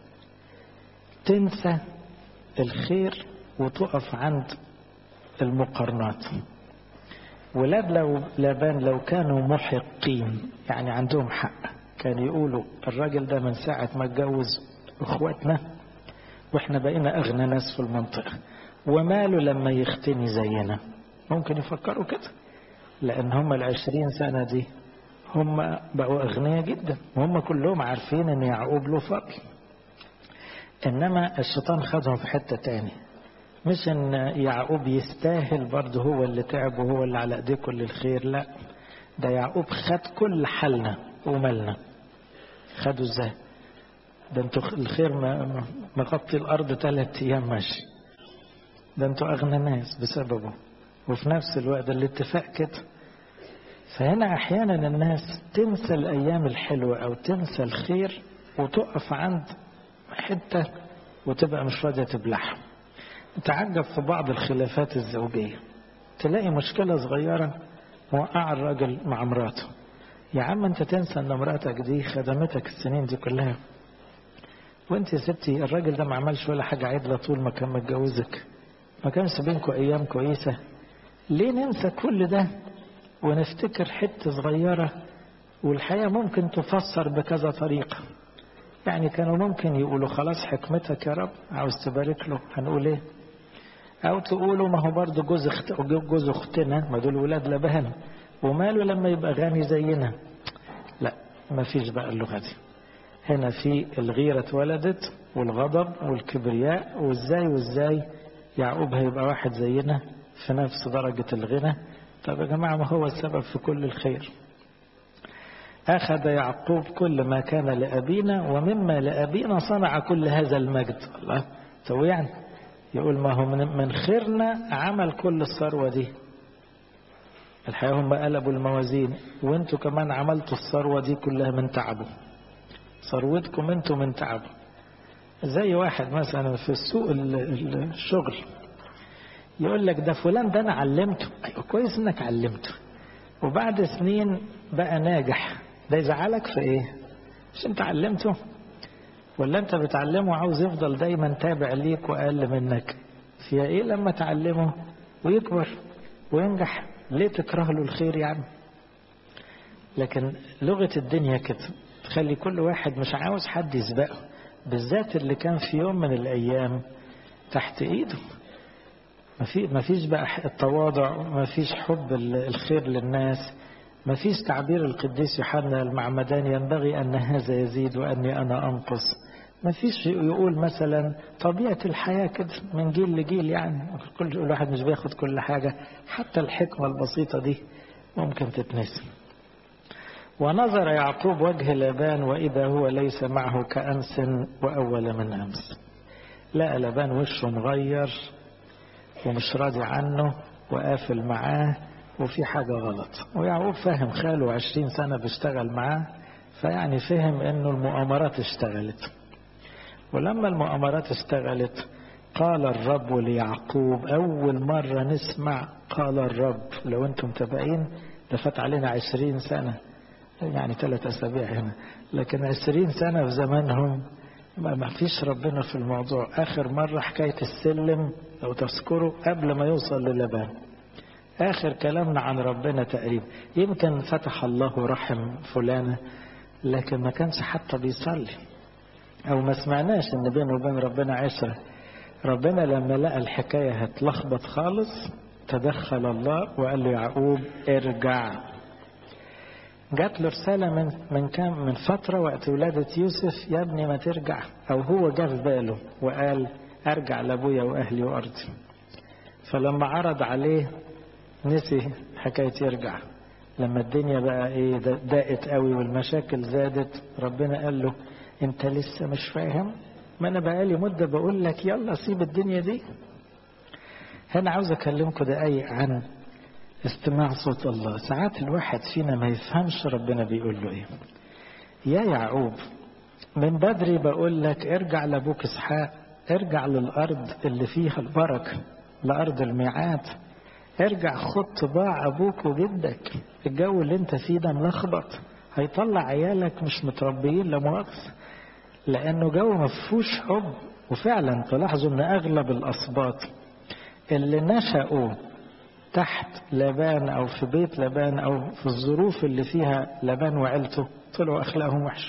تنسى الخير وتقف عند المقارنات ولاد لو لابان لو كانوا محقين يعني عندهم حق كان يقولوا الراجل ده من ساعة ما اتجوز اخواتنا واحنا بقينا اغنى ناس في المنطقة وماله لما يختني زينا ممكن يفكروا كده لان هم العشرين سنة دي هم بقوا اغنياء جدا وهم كلهم عارفين ان يعقوب له فضل انما الشيطان خدهم في حتة تاني مش ان يعقوب يستاهل برضه هو اللي تعب وهو اللي على ايديه كل الخير لا ده يعقوب خد كل حالنا ومالنا خدوا ازاي ده انتوا الخير مغطي الارض ثلاث ايام ماشي ده انتوا اغنى ناس بسببه وفي نفس الوقت الاتفاق كده فهنا احيانا الناس تنسى الايام الحلوه او تنسى الخير وتقف عند حته وتبقى مش راضيه تبلعها تعجب في بعض الخلافات الزوجيه تلاقي مشكله صغيره موقع الراجل مع مراته يا عم انت تنسى ان مراتك دي خدمتك السنين دي كلها وانت يا ستي الراجل ده ما عملش ولا حاجه عدله طول ما كان متجوزك ما كانش بينكم ايام كويسه ليه ننسى كل ده ونفتكر حته صغيره والحياه ممكن تفسر بكذا طريقه يعني كانوا ممكن يقولوا خلاص حكمتك يا رب عاوز تبارك له هنقول ايه او تقولوا ما هو برضه جوز اخت جوز اختنا ما دول ولاد لبان وماله لما يبقى غني زينا لا ما فيش بقى اللغه دي هنا في الغيرة اتولدت والغضب والكبرياء وازاي وازاي يعقوب هيبقى واحد زينا في نفس درجة الغنى طب يا جماعة ما هو السبب في كل الخير أخذ يعقوب كل ما كان لأبينا ومما لأبينا صنع كل هذا المجد الله تو يعني يقول ما هو من خيرنا عمل كل الثروة دي الحقيقة هم قلبوا الموازين وانتوا كمان عملتوا الثروة دي كلها من تعبه ثروتكم انتوا من تعبه زي واحد مثلا في السوق الشغل يقول لك ده فلان ده انا علمته ايوه كويس انك علمته وبعد سنين بقى ناجح ده يزعلك في ايه مش انت علمته ولا انت بتعلمه عاوز يفضل دايما تابع ليك واقل منك فيها ايه لما تعلمه ويكبر وينجح ليه تكره له الخير يعني لكن لغة الدنيا كده تخلي كل واحد مش عاوز حد يسبقه بالذات اللي كان في يوم من الأيام تحت إيده ما فيش بقى التواضع ما فيش حب الخير للناس ما فيش تعبير القديس يوحنا المعمدان ينبغي أن هذا يزيد وأني أنا أنقص ما فيش يقول مثلا طبيعة الحياة كده من جيل لجيل يعني كل واحد مش بياخد كل حاجة حتى الحكمة البسيطة دي ممكن تتنسي ونظر يعقوب وجه لابان وإذا هو ليس معه كأمس وأول من أمس لقى لابان وشه مغير ومش راضي عنه وقافل معاه وفي حاجة غلط ويعقوب فاهم خاله عشرين سنة بيشتغل معاه فيعني فهم انه المؤامرات اشتغلت ولما المؤامرات اشتغلت قال الرب ليعقوب أول مرة نسمع قال الرب لو أنتم متابعين ده فات علينا عشرين سنة يعني ثلاث أسابيع هنا لكن عشرين سنة في زمانهم ما فيش ربنا في الموضوع آخر مرة حكاية السلم لو تذكروا قبل ما يوصل للبان آخر كلامنا عن ربنا تقريبا يمكن فتح الله رحم فلانة لكن ما كانش حتى بيصلي أو ما سمعناش إن بينه وبين ربنا عشرة ربنا لما لقى الحكاية هتلخبط خالص تدخل الله وقال له يعقوب ارجع جات له رسالة من من كام من فترة وقت ولادة يوسف يا ابني ما ترجع أو هو جه في باله وقال أرجع لأبويا وأهلي وأرضي فلما عرض عليه نسي حكاية يرجع لما الدنيا بقى ايه ضاقت قوي والمشاكل زادت ربنا قال له انت لسه مش فاهم ما انا بقالي مدة بقول لك يلا سيب الدنيا دي هنا عاوز اكلمكم دقايق عن استماع صوت الله ساعات الواحد فينا ما يفهمش ربنا بيقول له ايه يا يعقوب من بدري بقول لك ارجع لابوك اسحاق ارجع للارض اللي فيها البركه لارض الميعاد ارجع خد طباع ابوك وجدك الجو اللي انت فيه ده ملخبط هيطلع عيالك مش متربيين لا مؤاخذه لانه جو ما فيهوش حب وفعلا تلاحظوا ان اغلب الاسباط اللي نشأوا تحت لبان او في بيت لبان او في الظروف اللي فيها لبان وعيلته طلعوا اخلاقهم وحشه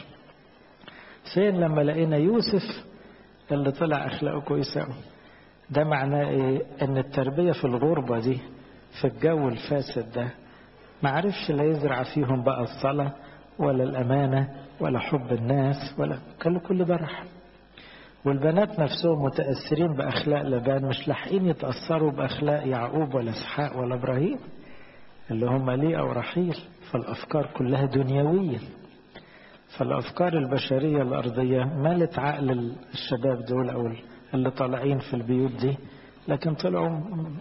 فين لما لقينا يوسف اللي طلع اخلاقه كويسه ده معناه ايه ان التربيه في الغربه دي في الجو الفاسد ده ما عرفش لا يزرع فيهم بقى الصلاه ولا الامانه ولا حب الناس ولا كل كل ده راح والبنات نفسهم متأثرين بأخلاق لبان مش لاحقين يتأثروا بأخلاق يعقوب ولا إسحاق ولا إبراهيم اللي هم ليه أو رحيل فالأفكار كلها دنيوية فالأفكار البشرية الأرضية مالت عقل الشباب دول أو اللي طالعين في البيوت دي لكن طلعوا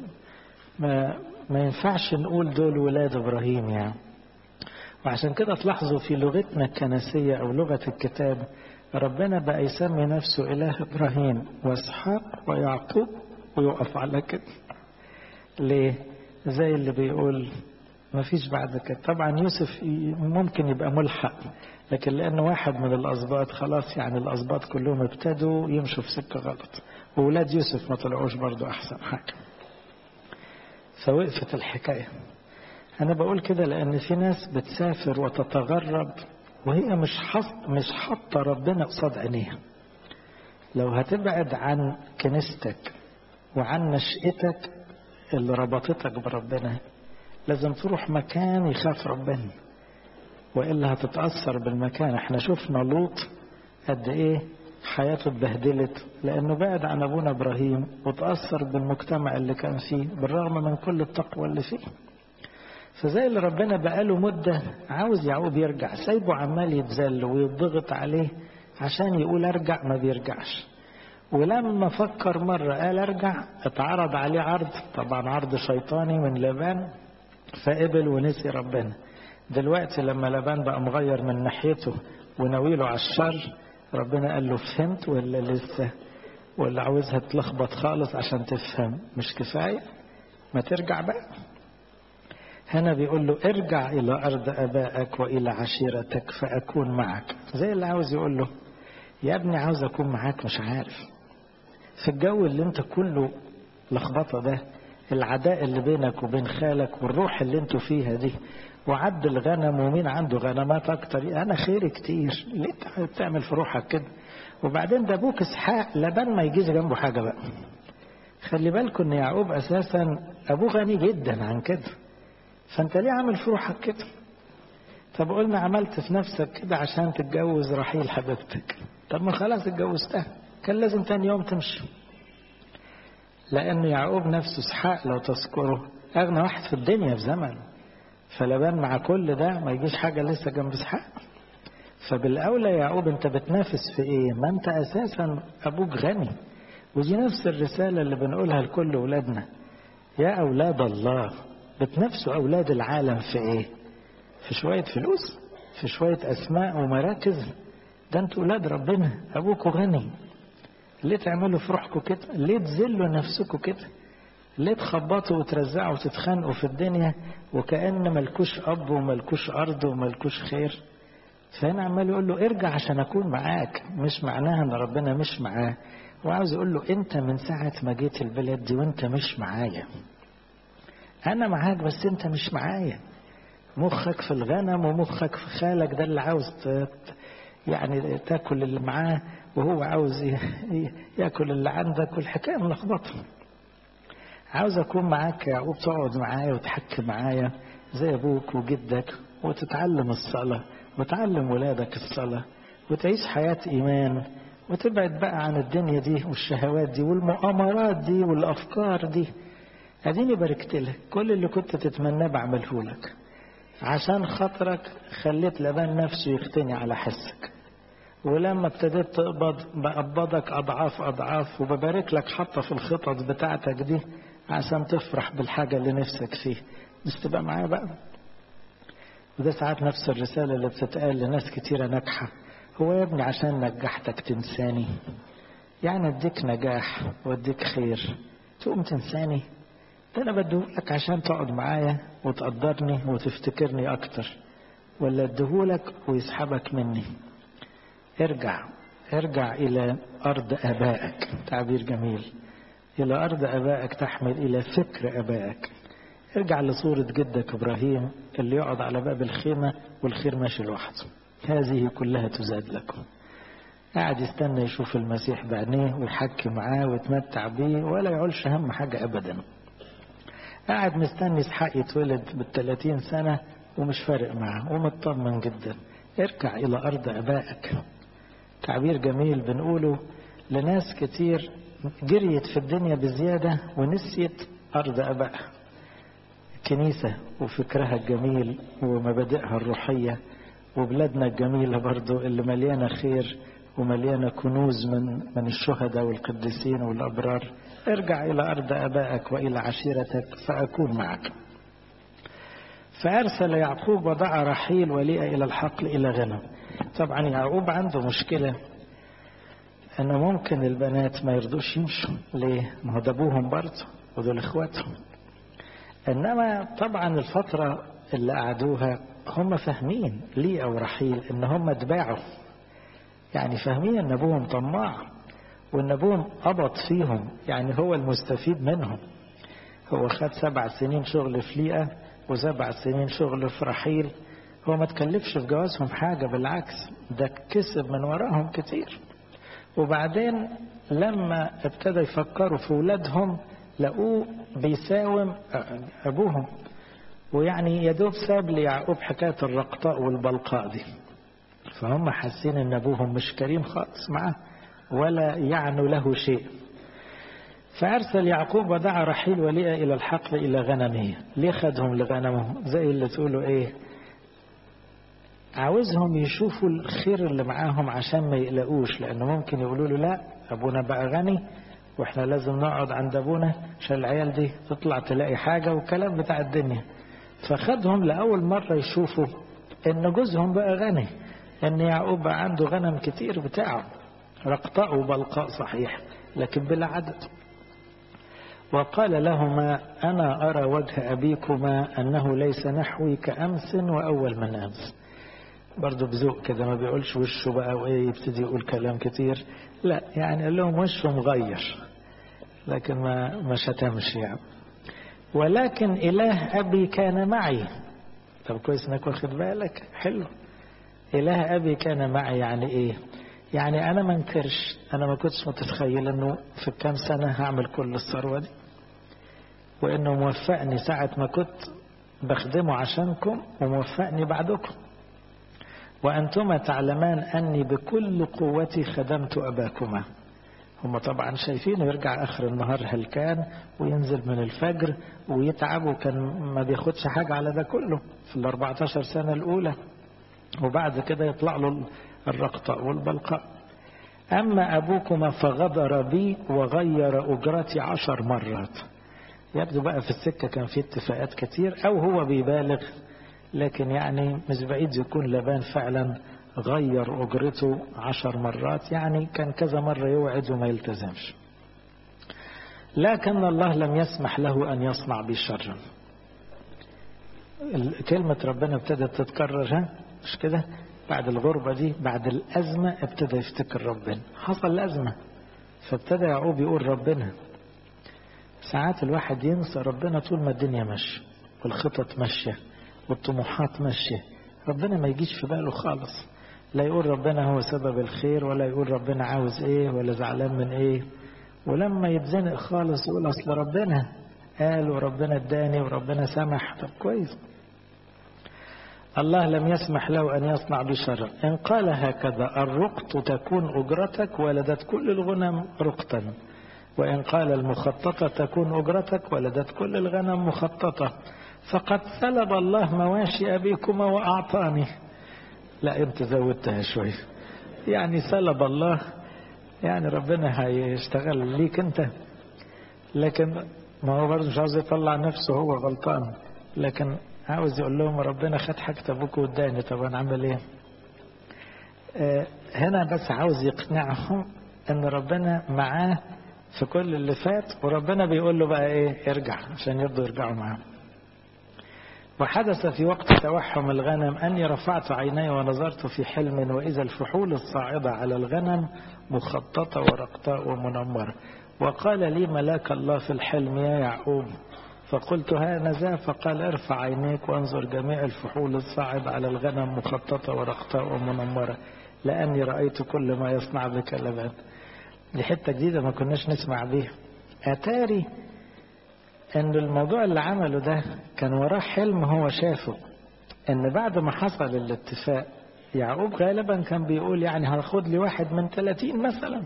ما, ما ينفعش نقول دول ولاد إبراهيم يعني وعشان كده تلاحظوا في لغتنا الكنسية أو لغة الكتاب ربنا بقى يسمي نفسه إله إبراهيم وإسحاق ويعقوب ويقف على كده ليه؟ زي اللي بيقول ما فيش بعد كده طبعا يوسف ممكن يبقى ملحق لكن لأنه واحد من الأسباط خلاص يعني الأسباط كلهم ابتدوا يمشوا في سكة غلط وولاد يوسف ما طلعوش برضو أحسن حاجة فوقفت الحكاية أنا بقول كده لأن في ناس بتسافر وتتغرب وهي مش حط مش حاطه ربنا قصاد عينيها لو هتبعد عن كنيستك وعن نشأتك اللي ربطتك بربنا لازم تروح مكان يخاف ربنا والا هتتاثر بالمكان احنا شفنا لوط قد ايه حياته اتبهدلت لانه بعد عن ابونا ابراهيم وتاثر بالمجتمع اللي كان فيه بالرغم من كل التقوى اللي فيه فزي اللي ربنا بقاله مدة عاوز يعقوب يرجع سايبه عمال يتذل ويضغط عليه عشان يقول ارجع ما بيرجعش ولما فكر مرة قال ارجع اتعرض عليه عرض طبعا عرض شيطاني من لبان فقبل ونسي ربنا دلوقتي لما لبان بقى مغير من ناحيته وناويله على الشر ربنا قال له فهمت ولا لسه ولا عاوزها تلخبط خالص عشان تفهم مش كفاية ما ترجع بقى هنا بيقول له ارجع إلى أرض أبائك وإلى عشيرتك فأكون معك زي اللي عاوز يقول له يا ابني عاوز أكون معاك مش عارف في الجو اللي انت كله لخبطة ده العداء اللي بينك وبين خالك والروح اللي انتوا فيها دي وعد الغنم ومين عنده غنمات اكتر انا خيري كتير ليه تعمل في روحك كده وبعدين ده ابوك اسحاق لبان ما يجيش جنبه حاجه بقى خلي بالكم ان يعقوب اساسا ابوه غني جدا عن كده فانت ليه عامل في روحك كده طب قلنا عملت في نفسك كده عشان تتجوز رحيل حبيبتك طب ما خلاص اتجوزتها كان لازم تاني يوم تمشي لأن يعقوب نفسه اسحاق لو تذكره أغنى واحد في الدنيا في زمن فلبان مع كل ده ما يجيش حاجة لسه جنب اسحاق فبالأولى يا يعقوب أنت بتنافس في إيه؟ ما أنت أساسا أبوك غني ودي نفس الرسالة اللي بنقولها لكل أولادنا يا أولاد الله بتنافسوا أولاد العالم في إيه؟ في شوية فلوس في شوية أسماء ومراكز ده أنتوا أولاد ربنا أبوكوا غني ليه تعملوا في روحكم كده ليه تذلوا نفسكم كده ليه تخبطوا وترزعوا وتتخانقوا في الدنيا وكأن ملكوش أب وملكوش أرض وملكوش خير فهنا عمال يقول له ارجع عشان أكون معاك مش معناها أن ربنا مش معاه وعاوز يقول له أنت من ساعة ما جيت البلد دي وأنت مش معايا أنا معاك بس أنت مش معايا مخك في الغنم ومخك في خالك ده اللي عاوز يعني تاكل اللي معاه وهو عاوز ياكل اللي عندك والحكايه ملخبطه عاوز اكون معاك يا يعقوب تقعد معايا وتحكي معايا زي ابوك وجدك وتتعلم الصلاه وتعلم ولادك الصلاه وتعيش حياه ايمان وتبعد بقى عن الدنيا دي والشهوات دي والمؤامرات دي والافكار دي اديني باركت لك كل اللي كنت تتمناه بعمله لك عشان خاطرك خليت لبان نفسه يختني على حسك ولما ابتديت تقبض بقبضك اضعاف اضعاف وببارك لك حتى في الخطط بتاعتك دي عشان تفرح بالحاجة اللي نفسك فيه مش تبقى معايا بقى وده ساعات نفس الرسالة اللي بتتقال لناس كتيرة ناجحة هو يا ابني عشان نجحتك تنساني يعني اديك نجاح واديك خير تقوم تنساني ده انا بديهولك عشان تقعد معايا وتقدرني وتفتكرني اكتر ولا اديهولك ويسحبك مني ارجع ارجع الى ارض ابائك تعبير جميل الى ارض ابائك تحمل الى فكر ابائك ارجع لصورة جدك ابراهيم اللي يقعد على باب الخيمة والخير ماشي لوحده هذه كلها تزاد لكم قاعد يستنى يشوف المسيح بعينيه ويحكي معاه ويتمتع بيه ولا يعولش هم حاجة ابدا قاعد مستني اسحاق يتولد بالثلاثين سنة ومش فارق معاه ومطمن جدا ارجع إلى أرض أبائك تعبير جميل بنقوله لناس كتير جريت في الدنيا بزيادة ونسيت أرض أبائها الكنيسة وفكرها الجميل ومبادئها الروحية وبلادنا الجميلة برضو اللي مليانة خير ومليانة كنوز من من الشهداء والقديسين والأبرار ارجع إلى أرض أبائك وإلى عشيرتك فأكون معك فأرسل يعقوب ودعا رحيل وليئة إلى الحقل إلى غنم طبعا يعقوب عنده مشكلة أنه ممكن البنات ما يرضوش يمشوا ليه؟ ما هو ده أبوهم برضه ودول إخواتهم إنما طبعا الفترة اللي قعدوها هم فاهمين ليه أو رحيل إن هم اتباعوا يعني فاهمين إن أبوهم طماع وإن أبوهم قبض فيهم يعني هو المستفيد منهم هو خد سبع سنين شغل في ليئة وسبع سنين شغل في رحيل هو ما تكلفش في جوازهم حاجة بالعكس ده كسب من وراهم كتير وبعدين لما ابتدى يفكروا في ولادهم لقوه بيساوم أبوهم ويعني يدوب ساب ليعقوب حكاية الرقطاء والبلقاء دي فهم حاسين ان ابوهم مش كريم خالص معاه ولا يعنوا له شيء فأرسل يعقوب ودعا رحيل وليئة إلى الحقل إلى غنمه ليه خدهم لغنمه زي اللي تقولوا إيه عاوزهم يشوفوا الخير اللي معاهم عشان ما يقلقوش لأنه ممكن يقولوا له لا أبونا بقى غني وإحنا لازم نقعد عند أبونا عشان العيال دي تطلع تلاقي حاجة والكلام بتاع الدنيا فخدهم لأول مرة يشوفوا إن جوزهم بقى غني إن يعقوب بقى عنده غنم كتير بتاعه رقطاء وبلقاء صحيح لكن بلا عدد وقال لهما أنا أرى وجه أبيكما أنه ليس نحوي كأمس وأول من أمس برضه بذوق كده ما بيقولش وشه بقى وإيه يبتدي يقول كلام كتير لا يعني قال لهم وشه مغير لكن ما ما شتمش يعني ولكن إله أبي كان معي طب كويس انك واخد بالك حلو إله أبي كان معي يعني إيه يعني أنا ما انكرش أنا ما كنتش متخيل أنه في كام سنة هعمل كل الثروة دي وأنه موفقني ساعة ما كنت بخدمه عشانكم وموفقني بعدكم وأنتما تعلمان أني بكل قوتي خدمت أباكما هم طبعا شايفينه يرجع آخر النهار هلكان وينزل من الفجر ويتعب وكان ما بياخدش حاجة على ده كله في ال 14 سنة الأولى وبعد كده يطلع له الرقطاء والبلقاء أما أبوكما فغدر بي وغير أجرتي عشر مرات يبدو بقى في السكة كان في اتفاقات كتير أو هو بيبالغ لكن يعني مش بعيد يكون لبان فعلا غير أجرته عشر مرات يعني كان كذا مرة يوعد وما يلتزمش لكن الله لم يسمح له أن يصنع بي شرا كلمة ربنا ابتدت تتكرر ها مش كده بعد الغربة دي بعد الأزمة ابتدى يفتكر ربنا حصل الأزمة فابتدى يعقوب يقول ربنا ساعات الواحد ينسى ربنا طول ما الدنيا ماشية والخطط ماشية والطموحات ماشية ربنا ما يجيش في باله خالص لا يقول ربنا هو سبب الخير ولا يقول ربنا عاوز ايه ولا زعلان من ايه ولما يتزنق خالص يقول اصل ربنا قال وربنا اداني وربنا سمح طب كويس الله لم يسمح له أن يصنع بشرا إن قال هكذا الرقط تكون أجرتك ولدت كل الغنم رقطا وإن قال المخططة تكون أجرتك ولدت كل الغنم مخططة فقد سلب الله مواشي أبيكما وأعطاني لا أنت زودتها شوي يعني سلب الله يعني ربنا هيشتغل ليك أنت لكن ما هو برضه مش عاوز يطلع نفسه هو غلطان لكن عاوز يقول لهم ربنا خد حاجة ابوك واداني طب انا اعمل ايه آه هنا بس عاوز يقنعهم ان ربنا معاه في كل اللي فات وربنا بيقول له بقى ايه ارجع عشان يرضوا يرجعوا معاه وحدث في وقت توحم الغنم أني رفعت عيني ونظرت في حلم وإذا الفحول الصاعدة على الغنم مخططة ورقطاء ومنمرة وقال لي ملاك الله في الحلم يا يعقوب فقلت هانذا فقال ارفع عينيك وانظر جميع الفحول الصاعد على الغنم مخططة ورقطاء ومنمرة لأني رأيت كل ما يصنع بك لبان دي حتة جديدة ما كناش نسمع بيها أتاري أن الموضوع اللي عمله ده كان وراه حلم هو شافه أن بعد ما حصل الاتفاق يعقوب غالبا كان بيقول يعني هاخد لي واحد من 30 مثلا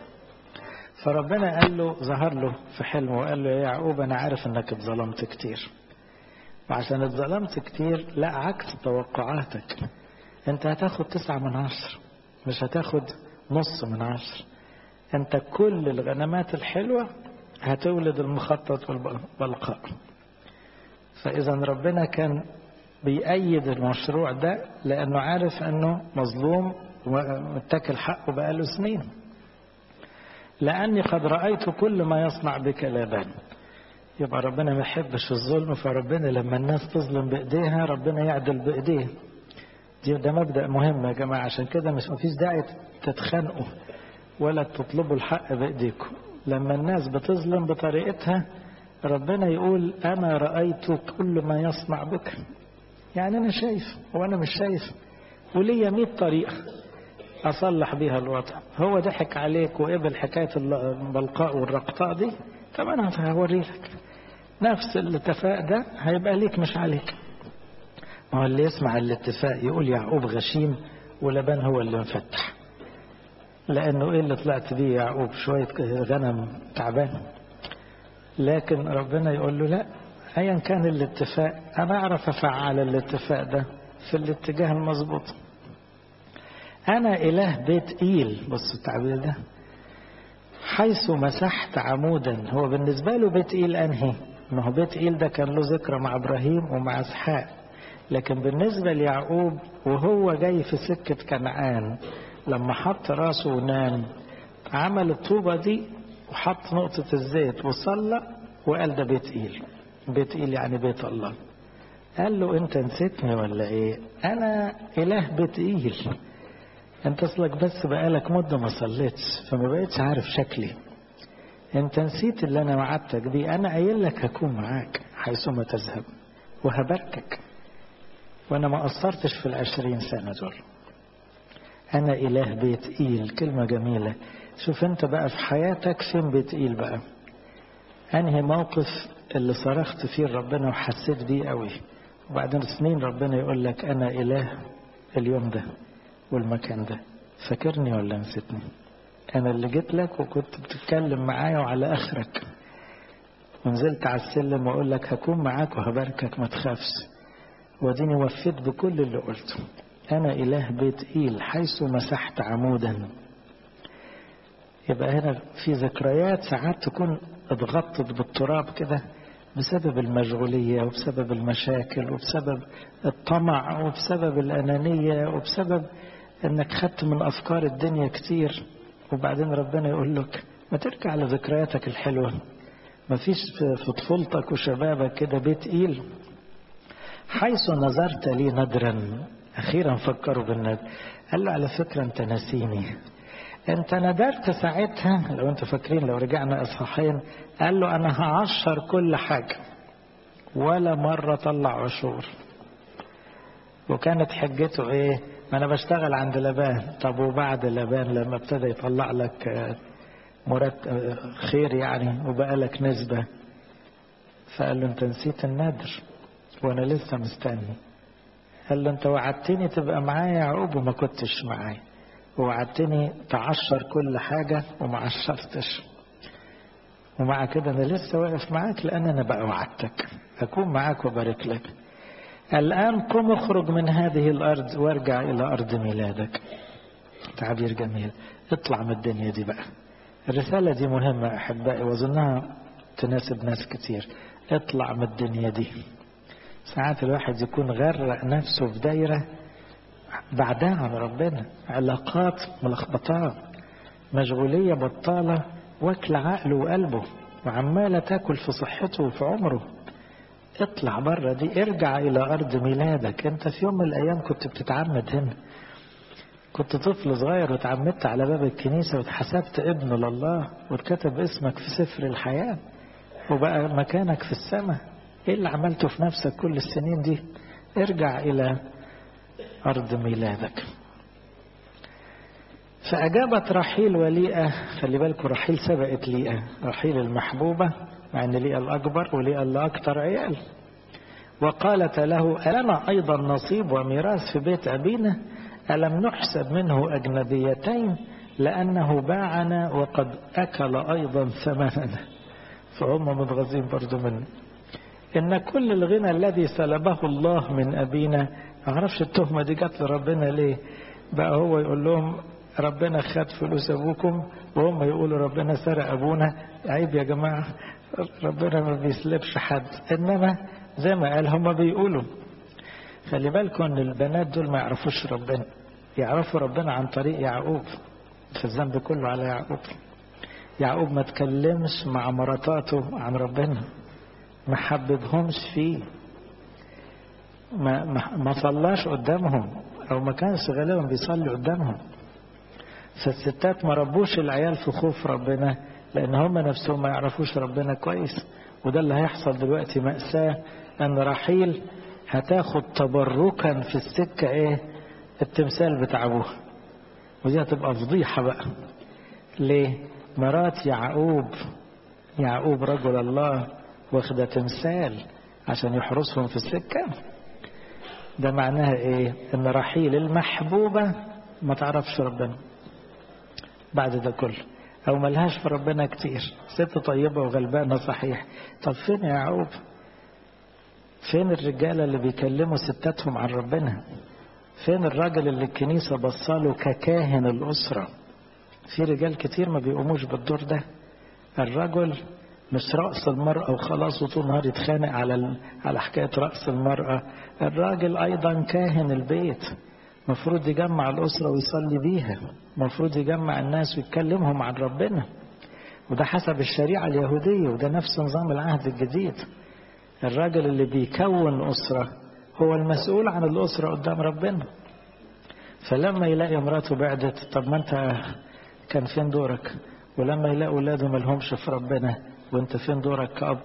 فربنا قال له ظهر له في حلمه وقال له يا يعقوب أنا عارف أنك اتظلمت كتير وعشان اتظلمت كتير لا عكس توقعاتك أنت هتاخد تسعة من عشر مش هتاخد نص من عشر أنت كل الغنمات الحلوة هتولد المخطط والبلقاء فإذا ربنا كان بيأيد المشروع ده لأنه عارف أنه مظلوم ومتكل حقه بقاله سنين لأني قد رأيت كل ما يصنع بك لابان يبقى ربنا ما يحبش الظلم فربنا لما الناس تظلم بإيديها ربنا يعدل بإيديه دي ده مبدأ مهم يا جماعة عشان كده مش مفيش داعي تتخانقوا ولا تطلبوا الحق بإيديكم لما الناس بتظلم بطريقتها ربنا يقول أنا رأيت كل ما يصنع بك يعني أنا شايف وأنا مش شايف وليا مئة طريقة أصلح بيها الوضع هو ضحك عليك وقبل حكاية البلقاء والرقطاء دي طب أنا هوري لك نفس الاتفاق ده هيبقى ليك مش عليك ما هو اللي يسمع الاتفاق يقول يعقوب غشيم ولبان هو اللي مفتح لأنه إيه اللي طلعت بيه يعقوب شوية غنم تعبان لكن ربنا يقول له لا أيا كان الاتفاق أنا أعرف أفعل الاتفاق ده في الاتجاه المظبوط أنا إله بيت إيل بص التعبير ده حيث مسحت عمودا هو بالنسبة له بيت إيل أنهي ما هو بيت إيل ده كان له ذكرى مع إبراهيم ومع إسحاق لكن بالنسبة ليعقوب وهو جاي في سكة كنعان لما حط راسه ونام عمل الطوبة دي وحط نقطة الزيت وصلى وقال ده بيت إيل بيت إيل يعني بيت الله قال له انت نسيتني ولا ايه انا اله بيت إيل انت اصلك بس بقالك مدة ما صليتش فما بقيتش عارف شكلي انت نسيت اللي انا وعدتك بيه انا قايل لك هكون معاك حيثما تذهب وهباركك وانا ما قصرتش في العشرين سنة دول انا اله بيت ايل كلمة جميلة شوف انت بقى في حياتك فين بيت ايل بقى انهي موقف اللي صرخت فيه ربنا وحسيت بيه قوي وبعدين سنين ربنا يقول لك انا اله اليوم ده والمكان ده فاكرني ولا نسيتني انا اللي جيت لك وكنت بتتكلم معايا وعلى اخرك ونزلت على السلم واقول لك هكون معاك وهباركك ما تخافش وديني وفيت بكل اللي قلته انا اله بيت ايل حيث مسحت عمودا يبقى هنا في ذكريات ساعات تكون اتغطت بالتراب كده بسبب المشغولية وبسبب المشاكل وبسبب الطمع وبسبب الأنانية وبسبب انك خدت من افكار الدنيا كتير وبعدين ربنا يقول لك ما ترجع لذكرياتك الحلوة ما فيش في طفولتك وشبابك كده بيت إيل حيث نظرت لي ندرا أخيرا فكروا بالندر قال له على فكرة أنت نسيني أنت ندرت ساعتها لو أنتوا فاكرين لو رجعنا إصحاحين قال له أنا هعشر كل حاجة ولا مرة طلع عشور وكانت حجته إيه ما أنا بشتغل عند لبان طب وبعد لبان لما ابتدى يطلع لك مرتب خير يعني وبقى لك نسبة فقال له أنت نسيت النذر وأنا لسه مستني قال له أنت وعدتني تبقى معايا يعقوب وما كنتش معايا ووعدتني تعشر كل حاجة وما عشرتش ومع كده أنا لسه واقف معاك لأن أنا بقى وعدتك أكون معاك وبارك لك الآن قم اخرج من هذه الأرض وارجع إلى أرض ميلادك تعبير جميل اطلع من الدنيا دي بقى الرسالة دي مهمة أحبائي وأظنها تناسب ناس كتير اطلع من الدنيا دي ساعات الواحد يكون غرق نفسه في دايرة بعدها عن ربنا علاقات ملخبطات مشغولية بطالة واكل عقله وقلبه وعمالة تاكل في صحته وفي عمره اطلع بره دي ارجع إلى أرض ميلادك أنت في يوم من الأيام كنت بتتعمد هنا كنت طفل صغير وتعمدت على باب الكنيسة واتحسبت ابن لله واتكتب اسمك في سفر الحياة وبقى مكانك في السماء ايه اللي عملته في نفسك كل السنين دي ارجع إلى أرض ميلادك فأجابت رحيل وليئة خلي بالكم رحيل سبقت ليئة رحيل المحبوبة مع أن ليئة الأكبر وليئة اللي أكتر عيال وقالت له ألنا أيضا نصيب وميراث في بيت أبينا ألم نحسب منه أجنبيتين لأنه باعنا وقد أكل أيضا ثمننا فهم متغاظين برضو منه إن كل الغنى الذي سلبه الله من أبينا أعرفش التهمة دي جت لربنا ليه بقى هو يقول لهم ربنا خد فلوس أبوكم وهم يقولوا ربنا سرق أبونا عيب يا جماعة ربنا ما بيسلبش حد إنما زي ما قال هم بيقولوا خلي بالكم ان البنات دول ما يعرفوش ربنا يعرفوا ربنا عن طريق يعقوب فالذنب كله على يعقوب يعقوب ما تكلمش مع مراتاته عن ربنا ما حببهمش فيه ما, ما, ما صلاش قدامهم او ما كانش غالبا بيصلي قدامهم فالستات ما ربوش العيال في خوف ربنا لان هم نفسهم ما يعرفوش ربنا كويس وده اللي هيحصل دلوقتي مأساة ان رحيل هتاخد تبركا في السكة ايه التمثال بتاع ابوها ودي هتبقى فضيحة بقى ليه مرات يعقوب يعقوب رجل الله واخدة تمثال عشان يحرسهم في السكة ده معناها ايه ان رحيل المحبوبة ما تعرفش ربنا بعد ده كله او ملهاش في ربنا كتير ست طيبة وغلبانة صحيح طب فين يا يعقوب فين الرجالة اللي بيكلموا ستاتهم عن ربنا فين الراجل اللي الكنيسة بصاله ككاهن الأسرة في رجال كتير ما بيقوموش بالدور ده الرجل مش رأس المرأة وخلاص وطول النهار يتخانق على على حكاية رأس المرأة الراجل أيضا كاهن البيت مفروض يجمع الأسرة ويصلي بيها مفروض يجمع الناس ويتكلمهم عن ربنا وده حسب الشريعة اليهودية وده نفس نظام العهد الجديد الراجل اللي بيكون أسرة هو المسؤول عن الأسرة قدام ربنا فلما يلاقي مراته بعدت طب ما انت كان فين دورك ولما يلاقوا ولاده ملهمش في ربنا وانت فين دورك كأب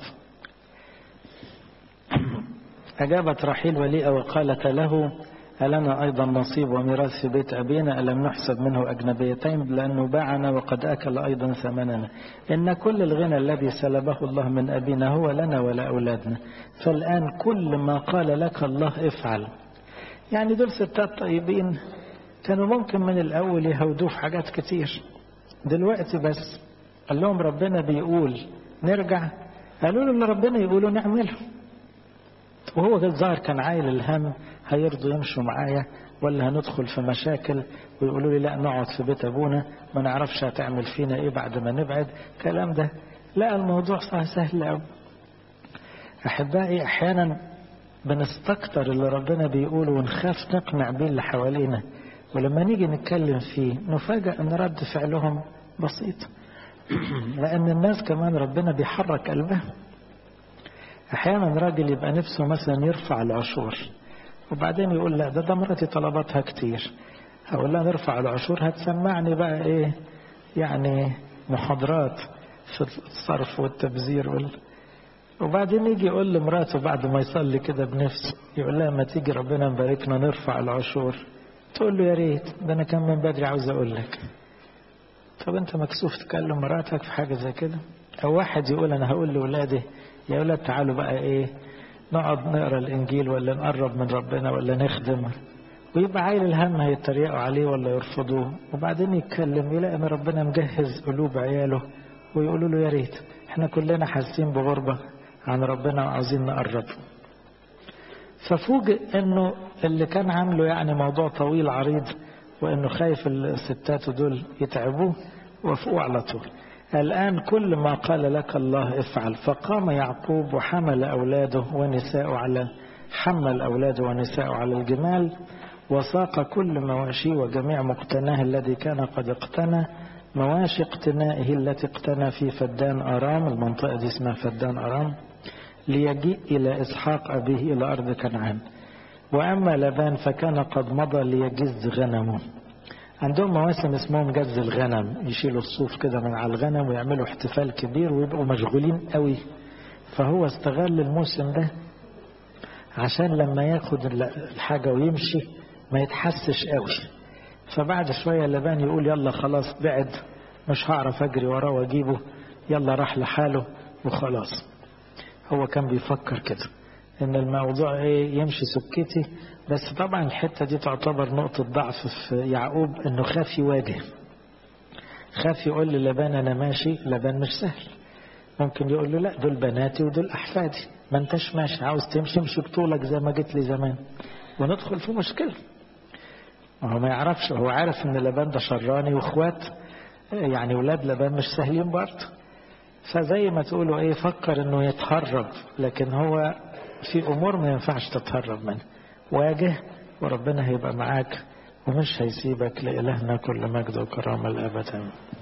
أجابت رحيل وليئة وقالت له ألنا أيضا نصيب وميراث في بيت أبينا ألم نحسب منه أجنبيتين لأنه باعنا وقد أكل أيضا ثمننا إن كل الغنى الذي سلبه الله من أبينا هو لنا ولا أولادنا فالآن كل ما قال لك الله افعل يعني دول ستات طيبين كانوا ممكن من الأول يهودوه في حاجات كتير دلوقتي بس قال لهم ربنا بيقول نرجع قالوا له اللي ربنا يقوله نعمله وهو الظاهر كان عايل الهم هيرضوا يمشوا معايا ولا هندخل في مشاكل ويقولوا لي لا نقعد في بيت ابونا ما نعرفش هتعمل فينا ايه بعد ما نبعد الكلام ده لا الموضوع صار سهل قوي احبائي احيانا بنستكتر اللي ربنا بيقوله ونخاف نقنع بيه اللي حوالينا ولما نيجي نتكلم فيه نفاجأ ان رد فعلهم بسيط لان الناس كمان ربنا بيحرك قلبها احيانا راجل يبقى نفسه مثلا يرفع العشور وبعدين يقول لا ده ده مرتي طلباتها كتير هقول لها نرفع العشور هتسمعني بقى ايه يعني محاضرات في الصرف والتبذير وال... وبعدين يجي يقول لمراته بعد ما يصلي كده بنفسه يقول لها ما تيجي ربنا مباركنا نرفع العشور تقول له يا ريت ده انا كان من بدري عاوز اقول لك طب انت مكسوف تكلم مراتك في حاجه زي كده او واحد يقول انا هقول لاولادي يا اولاد تعالوا بقى ايه نقعد نقرا الانجيل ولا نقرب من ربنا ولا نخدم ويبقى عايل الهم هيتريقوا عليه ولا يرفضوه وبعدين يتكلم يلاقي ان ربنا مجهز قلوب عياله ويقولوا له يا ريت احنا كلنا حاسين بغربه عن ربنا وعاوزين نقرب ففوجئ انه اللي كان عامله يعني موضوع طويل عريض وانه خايف الستات دول يتعبوه وافقوا على طول الآن كل ما قال لك الله افعل فقام يعقوب وحمل أولاده ونساء على حمل أولاده ونساء على الجمال وساق كل مواشيه وجميع مقتناه الذي كان قد اقتنى مواشي اقتنائه التي اقتنى في فدان أرام المنطقة دي اسمها فدان أرام ليجيء إلى إسحاق أبيه إلى أرض كنعان وأما لبان فكان قد مضى ليجز غنمه عندهم مواسم اسمهم جز الغنم يشيلوا الصوف كده من على الغنم ويعملوا احتفال كبير ويبقوا مشغولين قوي فهو استغل الموسم ده عشان لما ياخد الحاجة ويمشي ما يتحسش قوي فبعد شوية لبان يقول يلا خلاص بعد مش هعرف اجري وراه واجيبه يلا راح لحاله وخلاص هو كان بيفكر كده ان الموضوع ايه يمشي سكتي بس طبعا الحتة دي تعتبر نقطة ضعف في يعقوب انه خاف يواجه خاف يقول للبان انا ماشي لبان مش سهل ممكن يقول له لا دول بناتي ودول احفادي ما انتش ماشي عاوز تمشي امشي بطولك زي ما جيت لي زمان وندخل في مشكلة ما هو ما يعرفش هو عارف ان لبان ده شراني واخوات يعني ولاد لبان مش سهلين برضه فزي ما تقولوا ايه فكر انه يتهرب لكن هو في امور ما ينفعش تتهرب منها واجه وربنا هيبقى معاك ومش هيسيبك لإلهنا كل مجد وكرامة الأبد